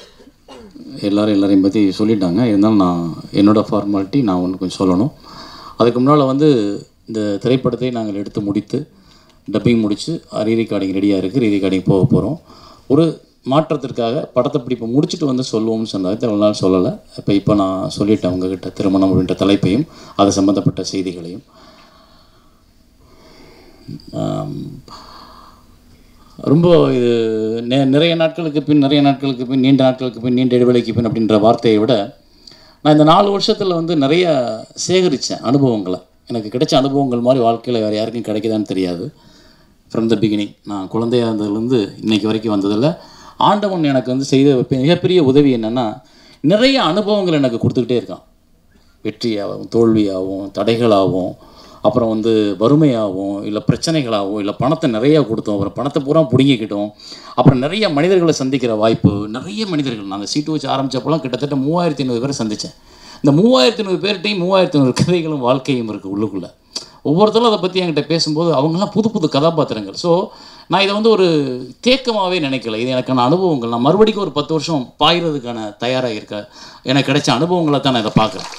எல்லாரும் எல்லாரையும் பற்றி சொல்லிட்டாங்க இருந்தாலும் நான் என்னோடய ஃபார்மாலிட்டி நான் ஒன்று கொஞ்சம் சொல்லணும் அதுக்கு முன்னால் வந்து இந்த திரைப்படத்தை நாங்கள் எடுத்து முடித்து டப்பிங் முடித்து ரீ ரெக்கார்டிங் ரெடியாக இருக்குது ரீ ரெக்கார்டிங் போக போகிறோம் ஒரு மாற்றத்திற்காக படத்தை இப்படி இப்போ முடிச்சுட்டு வந்து சொல்லுவோம்னு சொன்னாங்க இவ்வளோ நாள் சொல்லலை இப்போ இப்போ நான் சொல்லிட்டேன் உங்ககிட்ட திருமணம் அப்படின்ற தலைப்பையும் அது சம்மந்தப்பட்ட செய்திகளையும் ஆம், ரொம்ப இது நெ- நிறைய நாட்களுக்கு பின் நிறைய நாட்களுக்கு பின் நீண்ட நாட்களுக்கு பின் நீண்ட இடைவெளிக்கு பின் அப்படின்ற வார்த்தையை விட நான் இந்த நாலு வருஷத்தில் வந்து நிறைய சேகரித்தேன் அனுபவங்களை எனக்கு கிடைச்ச அனுபவங்கள் மாதிரி வாழ்க்கையில் வேறு யாருக்கும் கிடைக்குதான்னு தெரியாது ஃப்ரம் த பிகினிங் நான் குழந்தையா இருந்ததுலேருந்து இன்னைக்கு வரைக்கும் வந்ததில் ஆண்டவன் எனக்கு வந்து செய்த பெ- மிகப்பெரிய உதவி என்னென்னா நிறைய அனுபவங்கள் எனக்கு கொடுத்துக்கிட்டே இருக்கான் வெற்றியாகவும் தோல்வியாகவும் தடைகளாகவும் அப்புறம் வந்து வறுமையாகவும் இல்லை பிரச்சனைகளாகவும் இல்லை பணத்தை நிறையா கொடுத்தோம் அப்புறம் பணத்தை பூரா பிடுங்கிக்கிட்டோம் அப்புறம் நிறைய மனிதர்களை சந்திக்கிற வாய்ப்பு நிறைய மனிதர்கள் நான் அந்த சீட்டு வச்சு ஆரம்பித்தப்போலாம் கிட்டத்தட்ட மூவாயிரத்தி ஐநூறு பேரை சந்தித்தேன் இந்த மூவாயிரத்தி ஐநூறு பேர்கிட்டையும் மூவாயிரத்தி ஐநூறு கதைகளும் வாழ்க்கையும் இருக்குது உள்ளுக்குள்ளே ஒவ்வொருத்தரும் அதை பற்றி என்கிட்ட பேசும்போது அவங்கெல்லாம் புது புது கதாபாத்திரங்கள் ஸோ நான் இதை வந்து ஒரு தேக்கமாகவே நினைக்கல இது எனக்கான அனுபவங்கள் நான் மறுபடிக்கும் ஒரு பத்து வருஷம் பாய்கிறதுக்கான தயாராக இருக்க எனக்கு கிடைச்ச அனுபவங்களை தான் நான் இதை பார்க்குறேன்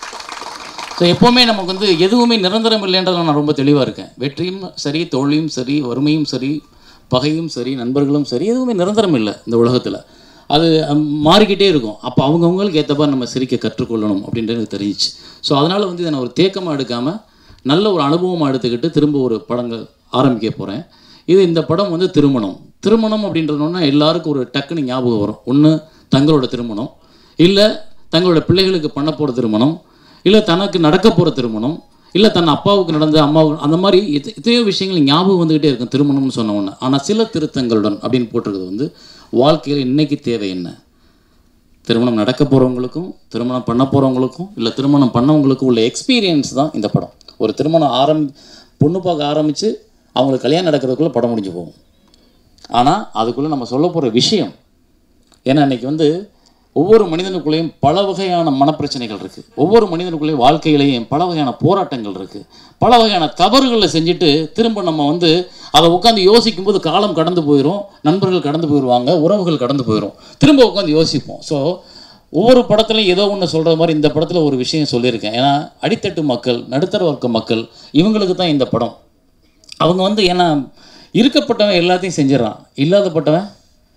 ஸோ எப்போவுமே நமக்கு வந்து எதுவுமே நிரந்தரம் இல்லைன்றதுல நான் ரொம்ப தெளிவாக இருக்கேன் வெற்றியும் சரி தோல்வியும் சரி வறுமையும் சரி பகையும் சரி நண்பர்களும் சரி எதுவுமே நிரந்தரம் இல்லை இந்த உலகத்தில் அது அம், மாறிக்கிட்டே இருக்கும் அப்போ அவங்கவுங்களுக்கு ஏற்றப்பா நம்ம சிரிக்க கற்றுக்கொள்ளணும் அப்படின்றது எனக்கு தெரிஞ்சிச்சு ஸோ அதனால் வந்து இதை நான் ஒரு தேக்கமாக எடுக்காமல் நல்ல ஒரு அனுபவமாக எடுத்துக்கிட்டு திரும்ப ஒரு படங்கள் ஆரம்பிக்க போகிறேன் இது இந்த படம் வந்து திருமணம் திருமணம் அப்படின்றதுனா எல்லாருக்கும் ஒரு டக்குன்னு ஞாபகம் வரும் ஒன்று தங்களோட திருமணம் இல்லை தங்களோட பிள்ளைகளுக்கு பண்ண போகிற திருமணம் இல்லை தனக்கு நடக்க போகிற திருமணம் இல்லை தன் அப்பாவுக்கு நடந்த அம்மாவுக்கு அந்த மாதிரி எத்த- எத்தனையோ விஷயங்கள் ஞாபகம் வந்துக்கிட்டே இருக்கும் திருமணம்னு சொன்ன உடனே ஆனால் சில திருத்தங்களுடன் அப்படின்னு போட்டிருக்கிறது வந்து வாழ்க்கையில் இன்னைக்கு தேவை என்ன திருமணம் நடக்க போகிறவங்களுக்கும் திருமணம் பண்ண போகிறவங்களுக்கும் இல்லை திருமணம் பண்ணவங்களுக்கும் உள்ள எக்ஸ்பீரியன்ஸ் தான் இந்த படம் ஒரு திருமணம் ஆரம்பி பொண்ணு பார்க்க ஆரம்பித்து அவங்களுக்கு கல்யாணம் நடக்கிறதுக்குள்ளே படம் முடிஞ்சு போகும் ஆனால் அதுக்குள்ளே நம்ம சொல்ல போகிற விஷயம் ஏன்னா இன்னைக்கு வந்து ஒவ்வொரு மனிதனுக்குள்ளேயும் பல வகையான மனப்பிரச்சனைகள் இருக்குது ஒவ்வொரு மனிதனுக்குள்ளேயும் வாழ்க்கையிலையும் பல வகையான போராட்டங்கள் இருக்குது பல வகையான தவறுகளை செஞ்சுட்டு திரும்ப நம்ம வந்து அதை உட்காந்து யோசிக்கும்போது காலம் கடந்து போயிடும் நண்பர்கள் கடந்து போயிடுவாங்க உறவுகள் கடந்து போயிடும் திரும்ப உட்காந்து யோசிப்போம் ஸோ ஒவ்வொரு படத்துலையும் ஏதோ ஒன்று சொல்கிற மாதிரி இந்த படத்தில் ஒரு விஷயம் சொல்லியிருக்கேன் ஏன்னா அடித்தட்டு மக்கள் நடுத்தர வர்க்க மக்கள் இவங்களுக்கு தான் இந்த படம் அவங்க வந்து ஏன்னா இருக்கப்பட்டவன் எல்லாத்தையும் செஞ்சிடறான் இல்லாதப்பட்டவன்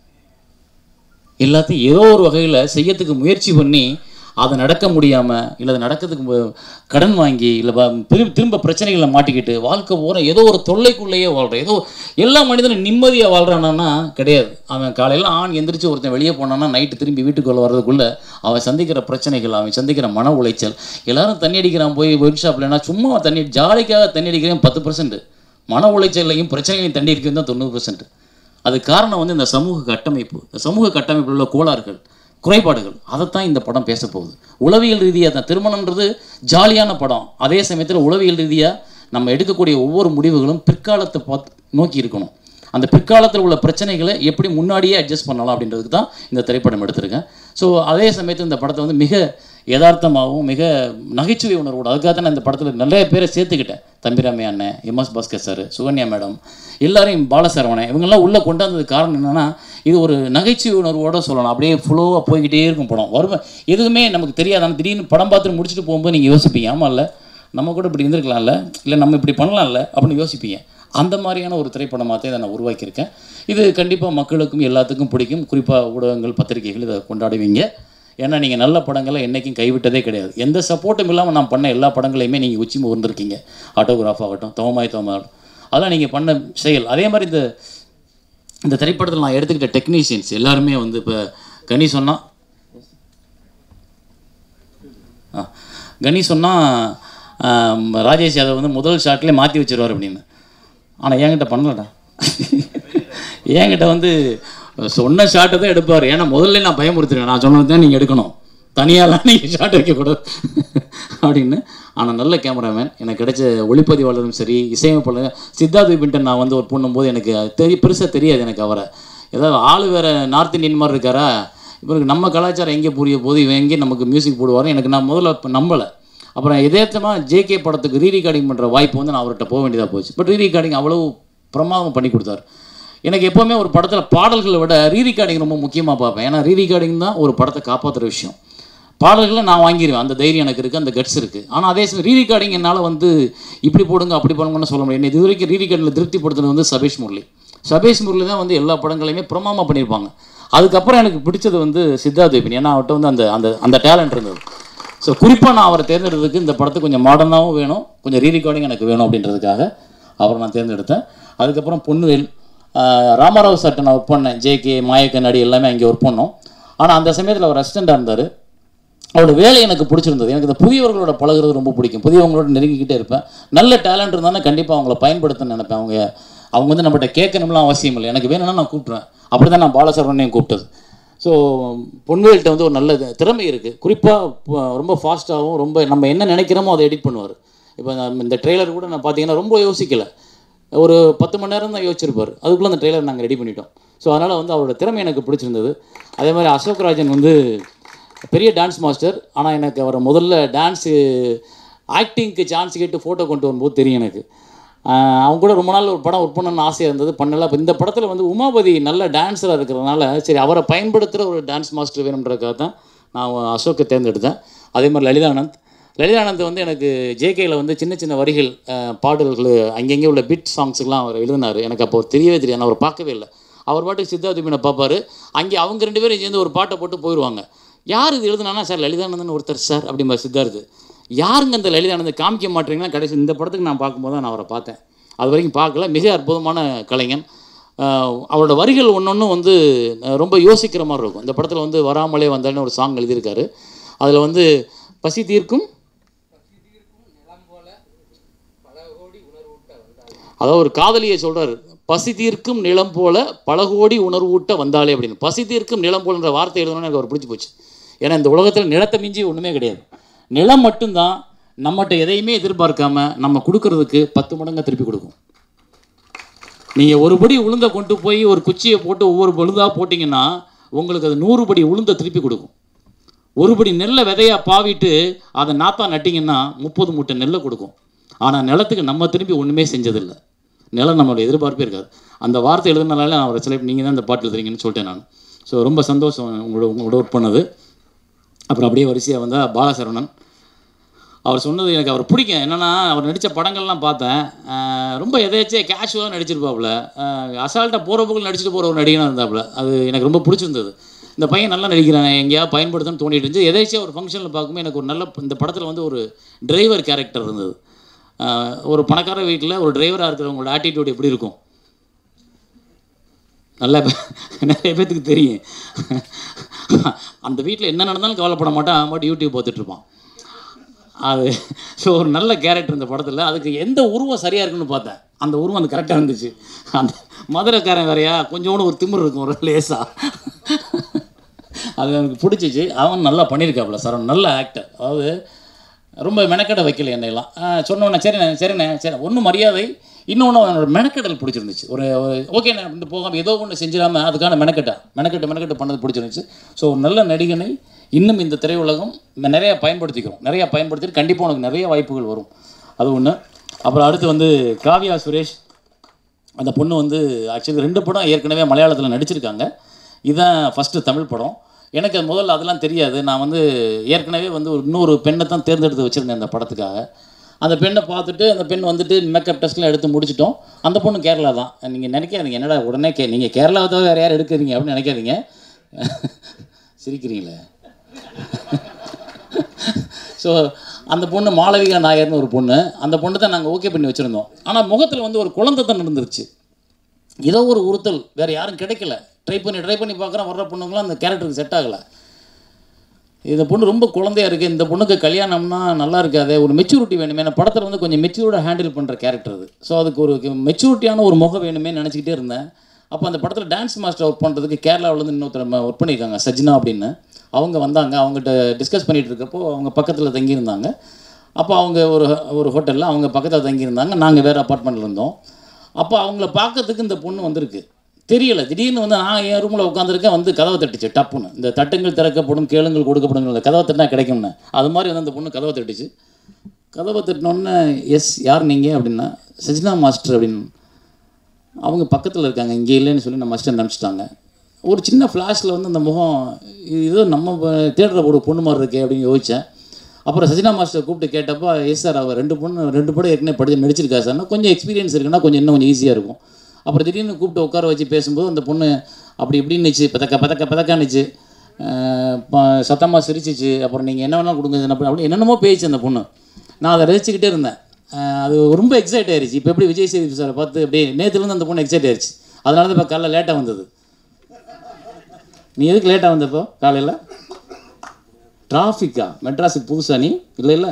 எல்லாத்தையும் ஏதோ ஒரு வகையில் செய்யறதுக்கு முயற்சி பண்ணி அதை நடக்க முடியாமல் இல்லை அது நடக்கிறதுக்கு மு- கடன் வாங்கி இல்லை திரும்ப திரும்ப பிரச்சனைகளை மாட்டிக்கிட்டு வாழ்க்கை பூரா ஏதோ ஒரு தொல்லைக்குள்ளேயே வாழ்கிறேன் ஏதோ எல்லா மனிதனும் நிம்மதியாக வாழ்கிறானா கிடையாது அவன் காலையில் ஆண் எந்திரிச்சு ஒருத்தன் வெளியே போனான்னா நைட்டு திரும்பி வீட்டுக்குள்ளே வர்றதுக்குள்ளே அவன் சந்திக்கிற பிரச்சனைகள் அவன் சந்திக்கிற மன உளைச்சல் எல்லாரும் தண்ணி அடிக்கிறான் போய் ஒர்க் ஷாப்லனா சும்மா தண்ணி ஜாலிக்காக தண்ணி அடிக்கிறேன் பத்து பர்சன்ட் மன உளைச்சல்லையும் பிரச்சனைகளையும் தண்ணி அடிக்கிறது தான் தொண்ணூறு பர்சன்ட் அது காரணம் வந்து இந்த சமூக கட்டமைப்பு இந்த சமூக கட்டமைப்பில் உள்ள கோளாறுகள் குறைபாடுகள் அதைத்தான் இந்த படம் பேச போகுது உளவியல் ரீதியாக தான் திருமணம்ன்றது ஜாலியான படம் அதே சமயத்தில் உளவியல் ரீதியாக நம்ம எடுக்கக்கூடிய ஒவ்வொரு முடிவுகளும் பிற்காலத்தை பார்த்து நோக்கி இருக்கணும் அந்த பிற்காலத்தில் உள்ள பிரச்சனைகளை எப்படி முன்னாடியே அட்ஜஸ்ட் பண்ணலாம் அப்படின்றதுக்கு தான் இந்த திரைப்படம் எடுத்திருக்கேன் ஸோ அதே சமயத்தில் இந்த படத்தை வந்து மிக யதார்த்தமாகவும் மிக நகைச்சுவை உணர்வோடு அதுக்காக தான் நான் இந்த படத்தில் நிறைய பேரை சேர்த்துக்கிட்டேன் தம்பிராமே அண்ணன் MS Bhaskar sir Sukanya madam எல்லாரையும் பாலசரவணன் இவங்கெல்லாம் உள்ளே கொண்டாந்ததுக்கு காரணம் என்னென்னா இது ஒரு நகைச்சுவை உணர்வோட சொல்லலாம் அப்படியே ஃப்ளோவாக போய்கிட்டே இருக்கும் படம் வறுமை எதுவுமே நமக்கு தெரியாது ஆனால் திடீர்னு படம் பார்த்து முடிச்சுட்டு போகும்போது நீங்கள் யோசிப்பீங்க ஆமாம் இல்லை நம்ம கூட இப்படி இருந்திருக்கலாம்ல இல்லை நம்ம இப்படி பண்ணலாம்ல அப்படின்னு யோசிப்பீங்க அந்த மாதிரியான ஒரு திரைப்படமாக தான் இதை நான் உருவாக்கியிருக்கேன் இது கண்டிப்பாக மக்களுக்கும் எல்லாத்துக்கும் பிடிக்கும் குறிப்பாக ஊடகங்கள் பத்திரிகைகள் இதை கொண்டாடுவீங்க ஏன்னா நீங்கள் நல்ல படங்களை என்றைக்கும் கைவிட்டதே கிடையாது எந்த சப்போர்ட்டும் இல்லாமல் நான் பண்ண எல்லா படங்களையுமே நீங்கள் உச்சி முகர்ந்துருக்கீங்க ஆட்டோகிராஃப் ஆகட்டும் தோமாய் தோமாகட்டும் அதெல்லாம் நீங்கள் பண்ண செயல் அதே மாதிரி இந்த இந்த திரைப்படத்தில் நான் எடுத்துக்கிட்ட டெக்னீஷியன்ஸ் எல்லாருமே வந்து இப்போ கனி சொன்னால் ஆ கனி சொன்னால் ராஜேஷ் யாதவ் வந்து முதல் ஷாட்லேயே மாற்றி வச்சிருவார் அப்படின்னு ஆனால் என்கிட்ட பண்ணலடா என்கிட்ட வந்து சொன்ன ஷாட்டை தான் எடுப்பார் ஏன்னா முதல்ல நான் பயமுறுத்துறேன் நான் சொன்னது தான் நீங்கள் எடுக்கணும் தனியாலாம் நீங்கள் ஷாட் வைக்கக்கூடாது அப்படின்னு ஆனால் நல்ல கேமராமேன் எனக்கு கிடைச்ச ஒளிப்பதிவாளரும் சரி இசையமைப்பாளர் சித்தார்த் விபின்டன் நான் வந்து ஒரு பண்ணும்போது எனக்கு தெரிய பெருசாக தெரியாது எனக்கு அவரை ஏதாவது ஆள் வேறு நார்த் இந்தியன் மாதிரி இருக்காரா இவருக்கு நம்ம கலாச்சாரம் எங்கே புரிய போது இவன் எங்கே நமக்கு மியூசிக் போடுவார் எனக்கு நான் முதல்ல இப்போ நம்பலை அப்புறம் எதேத்தமாக ஜேகே படத்துக்கு ரீ ரெக்கார்டிங் பண்ணுற வாய்ப்பு வந்து நான் அவர்கிட்ட போக வேண்டியதாக போச்சு பட் ரீ ரெக்கார்டிங் அவ்வளோ பிரமாதம் பண்ணி கொடுத்தாரு எனக்கு எப்போவுமே ஒரு படத்தில் பாடல்களை விட ரீ ரெக்கார்டிங் ரொம்ப முக்கியமாக பார்ப்பேன் ஏன்னா ரீ ரெக்கார்டிங் தான் ஒரு படத்தை காப்பாற்றுற விஷயம் பாடல்களை நான் வாங்கிடுவேன் அந்த தைரியம் எனக்கு இருக்குது அந்த கட்ஸ் இருக்குது ஆனால் அதே சமயம் ரீ ரெக்கார்டிங் என்னால் வந்து இப்படி போடுங்க அப்படி போடுங்கன்னு சொல்ல முடியாது என்னை இது வரைக்கும் ரீ ரெக்கார்டில் திருப்திப்படுத்துனது வந்து சபேஷ் முரளி சபேஷ் முரளி தான் வந்து எல்லா படங்களையுமே பிரமாமா பண்ணியிருப்பாங்க அதுக்கப்புறம் எனக்கு பிடிச்சது வந்து சித்தார்த் விபின் ஏன்னா அவர்கிட்ட வந்து அந்த அந்த அந்த டேலண்ட் இருந்தது ஸோ குறிப்பாக நான் அவரை தேர்ந்தெடுத்ததுக்கு இந்த படத்துக்கு கொஞ்சம் மாடர்னாகவும் வேணும் கொஞ்சம் ரீ ரெக்கார்டிங் எனக்கு வேணும் அப்படின்றதுக்காக அவரை நான் தேர்ந்தெடுத்தேன் அதுக்கப்புறம் பொன்னுவேல் ஆஹ் ராமாராவ் சார்ட்ட நான் ஒர்க் பண்ணேன் ஜேகே மாயக்கண்ணாடி எல்லாமே அங்கே ஒர்க் பண்ணோம் ஆனால் அந்த சமயத்தில் அவர் அசிஸ்டண்டாக இருந்தார் அவரோட வேலை எனக்கு பிடிச்சிருந்தது எனக்கு இந்த புதியவர்களோட பழகுறது ரொம்ப பிடிக்கும் புதியவங்களோட நெருங்கிக்கிட்டே இருப்பேன் நல்ல டேலண்ட் இருந்தாலும் கண்டிப்பாக அவங்கள பயன்படுத்த நினைப்பேன் அவங்க அவங்க வந்து நம்மகிட்ட கேட்கணும்லாம் அவசியம் இல்லை எனக்கு வேணும்னா நான் கூப்பிட்றேன் அப்படி தான் நான் பாலசரவணையும் கூப்பிட்டது ஸோ பொன்வேல்கிட்ட வந்து ஒரு நல்ல இது- திறமை இருக்குது குறிப்பாக ரொம்ப ஃபாஸ்ட்டாகவும் ரொம்ப நம்ம என்ன நினைக்கிறோமோ அதை எடிட் பண்ணுவார் இப்போ நான் இந்த ட்ரெய்லர் கூட நான் பார்த்தீங்கன்னா ரொம்ப யோசிக்கலை ஒரு பத்து மணி நேரம் தான் யோசிச்சிருப்பார் அதுக்குள்ளே அந்த ட்ரெய்லர் நாங்கள் ரெடி பண்ணிட்டோம் ஸோ அதனால் வந்து அவரோட திறமை எனக்கு பிடிச்சிருந்தது அதே மாதிரி அசோக் ராஜன் வந்து பெரிய டான்ஸ் மாஸ்டர் ஆனால் எனக்கு அவரை முதல்ல டான்ஸு ஆக்டிங்க்கு சான்ஸ் கேட்டு ஃபோட்டோ கொண்டு வரும்போது தெரியும் எனக்கு ஆஹ் அவங்க கூட ரொம்ப நாள் ஒரு படம் ஒர்க் பண்ணணும்னு ஆசையாக இருந்தது பண்ணல இப்போ இந்த படத்தில் வந்து உமாபதி நல்ல டான்ஸராக இருக்கிறதுனால சரி அவரை பயன்படுத்துகிற ஒரு டான்ஸ் மாஸ்டர் வேணுன்றதுக்காக தான் நான் அசோக்கை தேர்ந்தெடுத்தேன் அதே மாதிரி லலிதானந்த் லலிதானந்த் வந்து எனக்கு ஜேகேயில் வந்து சின்ன சின்ன வரிகள் ஆஹ் பாடல்கள் அங்கங்கே உள்ள பிட் சாங்ஸுக்கெலாம் அவர் எழுதினார் எனக்கு அப்போ தெரியவே தெரியாது நான் அவர் பார்க்கவே இல்லை அவர் பாட்டுக்கு சித்தார்த்த மீனை பார்ப்பாரு அங்கே அவங்க ரெண்டு பேரும் சேர்ந்து ஒரு பாட்டை போட்டு போயிடுவாங்க யார் இது எழுதுனானா சார் லலிதானந்தன் ஒருத்தர் சார் அப்படிம்பார் சித்தார்த்து யாருங்க அந்த லலிதானந்தன் காமிக்க மாட்டீங்கன்னா கடைசி இந்த படத்துக்கு நான் பார்க்கும்போது தான் நான் அவரை பார்த்தேன் அது வரைக்கும் பார்க்கல மிக அற்புதமான கலைஞன் ஆஹ் அவரோட வரிகள் ஒன்று ஒன்றும் வந்து அஹ் ரொம்ப யோசிக்கிற மாதிரி இருக்கும் இந்த படத்தில் வந்து வராமலே வந்தாலும் ஒரு சாங் எழுதியிருக்காரு அதில் வந்து பசி தீர்க்கும் அதாவது ஒரு காதலியை சொல்றாரு பசி தீர்க்கும் நிலம் போல பல கோடி உணர்வூட்ட வந்தாலே அப்படின்னு பசி தீர்க்கும் நிலம் போலன்ற வார்த்தை எழுதணும்னு எனக்கு அவர் பிடிச்சி போச்சு ஏன்னா இந்த உலகத்தில் நிலத்தை மிஞ்சி ஒன்றுமே கிடையாது நிலம் மட்டும்தான் நம்மகிட்ட எதையுமே எதிர்பார்க்காம நம்ம கொடுக்கறதுக்கு பத்து மடங்கா திருப்பி கொடுக்கும் நீங்கள் ஒரு படி உளுந்த கொண்டு போய் ஒரு குச்சியை போட்டு ஒவ்வொரு உளுந்தாக போட்டிங்கன்னா உங்களுக்கு அது நூறு படி உளுந்த திருப்பி கொடுக்கும் ஒரு படி நெல்லை விதையாக பாவிட்டு அதை நாத்தா நட்டிங்கன்னா முப்பது மூட்டை நெல்லை கொடுக்கும் ஆனால் நிலத்துக்கு நம்ம திரும்பி ஒன்றுமே செஞ்சதில்லை நிலம் நம்மளோட எதிர்பார்ப்பே இருக்காது அந்த வார்த்தை எழுதுனால நான் அவரை செலக்ட் நீங்கள் தான் இந்த பாட்டு எழுதுறீங்கன்னு சொல்லிட்டேன் நான் ஸோ ரொம்ப சந்தோஷம் உங்களோட உங்களோட ஒர்க் பண்ணது அப்புறம் அப்படியே வரிசையாக வந்தால் பாலசரவணன் அவர் சொன்னது எனக்கு அவர் பிடிக்கும் என்னென்னா அவர் நடித்த படங்கள்லாம் பார்த்தேன் அஹ் ரொம்ப எதாச்சும் கேஷுவலாக நடிச்சிருப்பாப்புல அசால்ட்டாக போகிற போக்கில் நடிச்சிட்டு போகிற ஒரு நடிகனாக இருந்தாப்புல அது எனக்கு ரொம்ப பிடிச்சிருந்தது இந்த பையன் நல்லா நடிக்கிறான் எங்கேயாவது பயன்படுத்தணும்னு தோண்டிட்டு இருந்துச்சு எதாச்சும் ஒரு ஃபங்க்ஷனில் பார்க்கும்போது எனக்கு ஒரு நல்ல இந்த படத்தில் வந்து ஒரு டிரைவர் கேரக்டர் இருந்தது அஹ் ஒரு பணக்கார வீட்டில் ஒரு டிரைவராக இருக்கிறவங்களோட ஆட்டிடியூட் எப்படி இருக்கும் நல்லா நிறைய பேத்துக்கு தெரியும் அந்த வீட்டில் என்ன நடந்தாலும் கவலைப்பட மாட்டான் அவன் பாட்டு யூடியூப் பார்த்துட்டு இருப்பான் அது ஸோ ஒரு நல்ல கேரக்டர் இந்த படத்தில் அதுக்கு எந்த உருவம் சரியாக இருக்குன்னு பார்த்தேன் அந்த உருவம் அது கரெக்டாக இருந்துச்சு அந்த மதுரைக்காரன் வேறையா கொஞ்சோண்டு ஒரு திமிரு இருக்கும் ஒரு லேசா அது எனக்கு பிடிச்சிச்சு அவன் நல்லா பண்ணியிருக்காப்புல சார் நல்ல ஆக்டர் அதாவது ரொம்ப மெனக்கடை வைக்கல என்னையெல்லாம் ஆஹ் சொன்னோன்னே சரிண்ணே சரிண்ணே சரி ஒன்று மரியாதை இன்னொன்று அவனோட மெனக்கடல் பிடிச்சிருந்துச்சு ஒரு ஓகேண்ணே அப்படின்னு போகாமல் ஏதோ ஒன்று செஞ்சிடாம அதுக்கான மெனக்கட்டை மெனக்கட்டு மெனக்கட்டு பண்ணது பிடிச்சிருந்துச்சு ஸோ ஒரு நல்ல நடிகனை இன்னும் இந்த திரையுலகம் நிறைய பயன்படுத்திக்கிறோம் நிறைய பயன்படுத்திட்டு கண்டிப்பாக உனக்கு நிறைய வாய்ப்புகள் வரும் அது ஒன்று அப்புறம் அடுத்து வந்து காவியா சுரேஷ் அந்த பொண்ணு வந்து ஆக்சுவலி ரெண்டு படம் ஏற்கனவே மலையாளத்தில் நடிச்சிருக்காங்க இதுதான் ஃபஸ்ட்டு தமிழ் படம் எனக்கு அது முதல்ல அதெல்லாம் தெரியாது நான் வந்து ஏற்கனவே வந்து ஒரு இன்னொரு பெண்ணை தான் தேர்ந்தெடுத்து வச்சுருந்தேன் அந்த படத்துக்காக அந்த பெண்ணை பார்த்துட்டு அந்த பெண் வந்துட்டு மேக்கப் டெஸ்ட்லாம் எடுத்து முடிச்சிட்டோம் அந்த பொண்ணு கேரளா தான் நீங்கள் நினைக்காதீங்க என்னடா உடனே கே நீங்கள் கேரளாவை தவிர வேறு யார் எடுக்கிறீங்க அப்படின்னு நினைக்காதீங்க சிரிக்கிறீங்களே ஸோ அந்த பொண்ணு மாளவிகா நாயர்னு ஒரு பொண்ணு அந்த பொண்ணு தான் நாங்கள் ஓகே பண்ணி வச்சுருந்தோம் ஆனால் முகத்தில் வந்து ஒரு குழந்தை தான் இருந்துருச்சு ஏதோ ஒரு உறுத்தல் வேறு யாரும் கிடைக்கல ட்ரை பண்ணி ட்ரை பண்ணி பார்க்குறோம் வர்ற பொண்ணுங்களாம் அந்த கேரக்டருக்கு செட் ஆகலை இந்த பொண்ணு ரொம்ப குழந்தையா இருக்குது இந்த பொண்ணுக்கு கல்யாணம்னா நல்லா இருக்காது ஒரு மெச்சூரிட்டி வேணுமே ஏன்னா படத்தில் வந்து கொஞ்சம் மெச்சூர்டாக ஹேண்டில் பண்ணுற கேரக்டர் அது ஸோ அதுக்கு ஒரு மெச்சூரிட்டியான ஒரு முகம் வேணுமே நினச்சிக்கிட்டே இருந்தேன் அப்போ அந்த படத்தில் டான்ஸ் மாஸ்டர் ஒர்க் பண்ணுறதுக்கு கேரளாவிலேருந்து இன்னொருத்தர் ஒர்க் பண்ணியிருக்காங்க சஜ்னா அப்படின்னு அவங்க வந்தாங்க அவங்ககிட்ட டிஸ்கஸ் பண்ணிகிட்டு இருக்கப்போ அவங்க பக்கத்தில் தங்கியிருந்தாங்க அப்போ அவங்க ஒரு ஒரு ஹோட்டலில் அவங்க பக்கத்தில் தங்கியிருந்தாங்க நாங்கள் வேறு அப்பார்ட்மெண்ட்டில் இருந்தோம் அப்போ அவங்கள பார்க்கறதுக்கு இந்த பொண்ணு வந்திருக்கு தெரியல திடீர்னு வந்து நான் என் ரூமில் உட்காந்துருக்கேன் வந்து கதவை தட்டுச்சு டப்புன்னு இந்த தட்டுங்கள் திறக்கப்படும் கேளுங்கள் கொடுக்கப்படும் இந்த கதவை தட்டினா கிடைக்கும்னு அது மாதிரி வந்து அந்த பொண்ணு கதவை தட்டுச்சு கதவை தட்டினோடனே எஸ் யார் நீங்கள் அப்படின்னா சஜினா மாஸ்டர் அப்படின்னு அவங்க பக்கத்தில் இருக்காங்க இங்கே இல்லைன்னு சொல்லி நம்ம மாஸ்டர் நினச்சிட்டாங்க ஒரு சின்ன ஃப்ளாஷில் வந்து அந்த முகம் இது ஏதோ நம்ம தேட்டரில் ஒரு பொண்ணு மாதிரி இருக்கே அப்படின்னு யோசித்தேன் அப்புறம் சஜினா மாஸ்டர் கூப்பிட்டு கேட்டப்போ எஸ் சார் அவர் ரெண்டு பொண்ணு ரெண்டு படம் ஏற்கனவே படிச்சு நடிச்சிருக்கா சார்னா கொஞ்சம் எக்ஸ்பீரியன்ஸ் இருக்குன்னா கொஞ்சம் இன்னும் கொஞ்சம் ஈஸியாக இருக்கும் அப்புறம் திடீர்னு கூப்பிட்டு உட்கார வச்சு பேசும்போது அந்த பொண்ணு அப்படி இப்படின்னுச்சு பதக்க பதக்க பதக்கானுச்சு சத்தமாக சிரிச்சிச்சு அப்புறம் நீங்கள் என்ன வேணாலும் கொடுங்க என்ன பண்ண- அப்படி என்னென்னமோ பேச்சு அந்த பொண்ணு நான் அதை ரசிச்சுக்கிட்டே இருந்தேன் அஹ் அது ரொம்ப எக்ஸைட் ஆயிருச்சு இப்போ எப்படி விஜய் சேதுபதி சாரை பார்த்து அப்படியே நேற்றுலேருந்து அந்த பொண்ணு எக்ஸைட் ஆயிருச்சு அதனால தான் இப்போ காலைல லேட்டாக வந்தது நீ எதுக்கு லேட்டாக வந்தப்போ காலையில் டிராஃபிக்கா மெட்ராஸுக்கு புதுசா நீ இல்லை இல்லை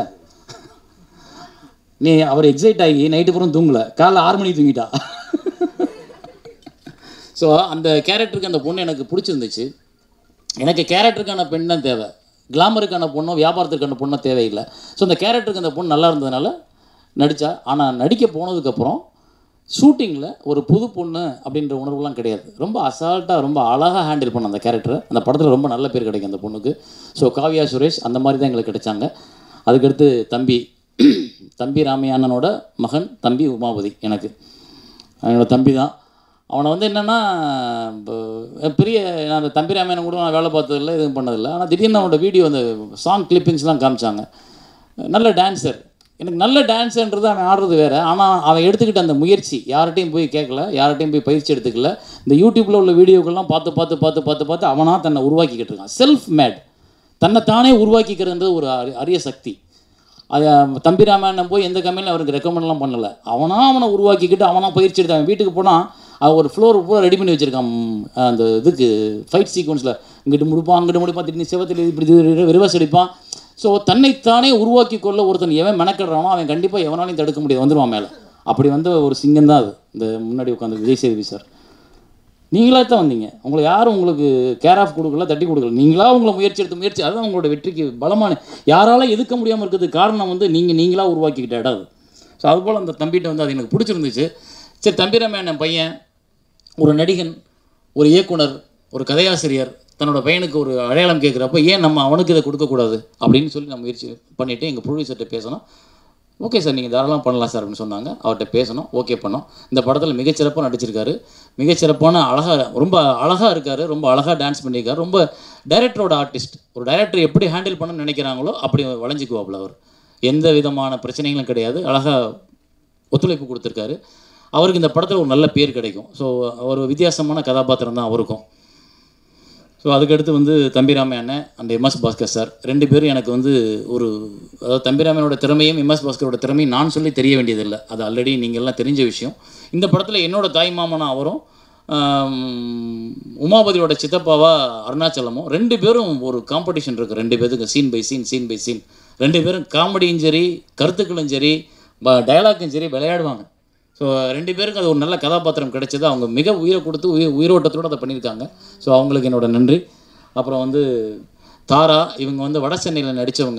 நீ அவர் எக்ஸைட் ஆகி நைட்டு பூரம் தூங்கல காலைல ஆறு மணிக்கு தூங்கிட்டா ஸோ அந்த கேரக்டருக்கு அந்த பொண்ணு எனக்கு பிடிச்சிருந்துச்சு எனக்கு கேரக்டருக்கான பெண் தான் தேவை கிளாமருக்கான பொண்ணோ வியாபாரத்துக்கான பொண்ணோ தேவையில்லை ஸோ அந்த கேரக்டருக்கு அந்த பொண்ணு நல்லா இருந்ததுனால நடித்தா ஆனால் நடிக்க போனதுக்கப்புறம் ஷூட்டிங்கில் ஒரு புது பொண்ணு அப்படின்ற உணர்வுலாம் கிடையாது ரொம்ப அசால்ட்டாக ரொம்ப அழகாக ஹேண்டில் பண்ண அந்த கேரக்டரை அந்த படத்தில் ரொம்ப நல்ல பேர் கிடைக்கும் அந்த பொண்ணுக்கு ஸோ காவ்யா சுரேஷ் அந்த மாதிரி தான் எங்களுக்கு கிடைச்சாங்க அதுக்கடுத்து தம்பி தம்பி ராமையா அண்ணனோட மகன் தம்பி உமாபதி எனக்கு என்னோட தம்பி தான் அவனை வந்து என்னென்னா பெரிய நான் அந்த தம்பி ராமாயணம் கூட நான் வேலை பார்த்ததில்ல எதுவும் பண்ணதில்லை ஆனால் திடீர்னு அவனோட வீடியோ அந்த சாங் கிளிப்பிங்ஸ்லாம் காமிச்சாங்க நல்ல டான்ஸர் எனக்கு நல்ல டான்ஸர்ன்றது அவன் ஆடுறது வேறு ஆனால் அவன் எடுத்துக்கிட்ட அந்த முயற்சி யார்கிட்டையும் போய் கேட்கல யார்கிட்டையும் போய் பயிற்சி எடுத்துக்கல இந்த யூடியூப்பில் உள்ள வீடியோக்கள்லாம் பார்த்து பார்த்து பார்த்து பார்த்து பார்த்து அவனாக தன்னை உருவாக்கிக்கிட்டு இருக்கான் செல்ஃப் மேட் தன்னை தானே உருவாக்கிக்கிறதுன்றது ஒரு அரி- அரிய சக்தி அது தம்பி ராமாயணம் போய் எந்த கம்பெனியும் அவருக்கு ரெக்கமெண்ட்லாம் பண்ணல அவனா அவனை உருவாக்கிக்கிட்டு அவனா பயிற்சி எடுத்து அவன் வீட்டுக்கு போனால் அவன் ஒரு ஃப்ளோர் பூரா ரெடி பண்ணி வச்சிருக்கான் ம், அந்த இதுக்கு ஃபைட் சீக்வன்ஸில் இங்கிட்டு முடிப்பான் அங்கிட்டு முடிப்பான் திடீர்னு செவத்தில் இப்படி ரிவர்ஸ் அடிப்பான் ஸோ தன்னைத்தானே உருவாக்கி கொள்ள ஒருத்தன் எவன் மெனக்கிடுறானோ அவன் கண்டிப்பாக எவனாலையும் தடுக்க முடியாது வந்துடுவான் மேலே அப்படி வந்த ஒரு சிங்கம் தான் அது இந்த முன்னாடி உட்காந்து விஜய் சேதுபதி சார் நீங்களா தான் வந்தீங்க உங்களை யாரும் உங்களுக்கு கேர் ஆஃப் கொடுக்கல தட்டி கொடுக்கல நீங்களா உங்களை முயற்சி எடுத்து முயற்சி அதுதான் உங்களோட வெற்றிக்கு பலமான யாரால எதுக்க முடியாமல் இருக்கிறதுக்கு காரணம் வந்து நீங்கள் நீங்களா உருவாக்கிக்கிட்ட இடம் அது ஸோ அதுபோல் அந்த தம்பிகிட்ட வந்து அது எனக்கு பிடிச்சிருந்துச்சு சரி தம்பிராமன் என் பையன் ஒரு நடிகன் ஒரு இயக்குனர் ஒரு கதையாசிரியர் தன்னோட பையனுக்கு ஒரு அடையாளம் கேட்குறப்ப ஏன் நம்ம அவனுக்கு இதை கொடுக்கக்கூடாது அப்படின்னு சொல்லி நான் முயற்சி பண்ணிவிட்டு எங்கள் ப்ரொடியூசர்கிட்ட பேசணும் ஓகே சார் நீங்கள் தாராளமாக பண்ணலாம் சார் அப்படின்னு சொன்னாங்க அவர்கிட்ட பேசணும் ஓகே பண்ணோம் இந்த படத்தில் மிகச்சிறப்பாக நடிச்சிருக்காரு மிகச்சிறப்பான அழகாக ரொம்ப அழகாக இருக்கார் ரொம்ப அழகாக டான்ஸ் பண்ணியிருக்காரு ரொம்ப டைரக்டரோட ஆர்டிஸ்ட் ஒரு டைரக்டர் எப்படி ஹேண்டில் பண்ணணும்னு நினைக்கிறாங்களோ அப்படி வளைஞ்சிக்குவாப்புல அவர் எந்த விதமான பிரச்சனைகளும் கிடையாது அழகாக ஒத்துழைப்பு கொடுத்துருக்காரு அவருக்கு இந்த படத்தில் ஒரு நல்ல பேர் கிடைக்கும் ஸோ ஒரு வித்தியாசமான கதாபாத்திரம் தான் அவருக்கும் ஸோ அதுக்கடுத்து வந்து தம்பிராமன் அண்ணன் அண்ட் எம்எஸ் பாஸ்கர் சார் ரெண்டு பேரும் எனக்கு வந்து ஒரு அதாவது தம்பிராமனோட திறமையும் எம்எஸ் பாஸ்கரோட திறமையும் நான் சொல்லி தெரிய வேண்டியதில்லை அது ஆல்ரெடி நீங்கள் எல்லாம் தெரிஞ்ச விஷயம் இந்த படத்தில் என்னோட தாய் மாமனா அவரும் ஆம், உமாபதியோட சித்தப்பாவா அருணாச்சலமும் ரெண்டு பேரும் ஒரு காம்படிஷன் இருக்குது ரெண்டு பேருக்கு scene by scene scene by scene ரெண்டு பேரும் காமெடியும் சரி கருத்துக்களும் சரி டயலாக்கும் சரி விளையாடுவாங்க ஸோ ரெண்டு பேருக்கு அது ஒரு நல்ல கதாபாத்திரம் கிடைச்சது அவங்க மிக உயிரை கொடுத்து உயிர் உயிரோட்டத்தோடு அதை பண்ணியிருக்காங்க ஸோ அவங்களுக்கு என்னோட நன்றி அப்புறம் வந்து தாரா இவங்க வந்து வட சென்னையில் நடித்தவங்க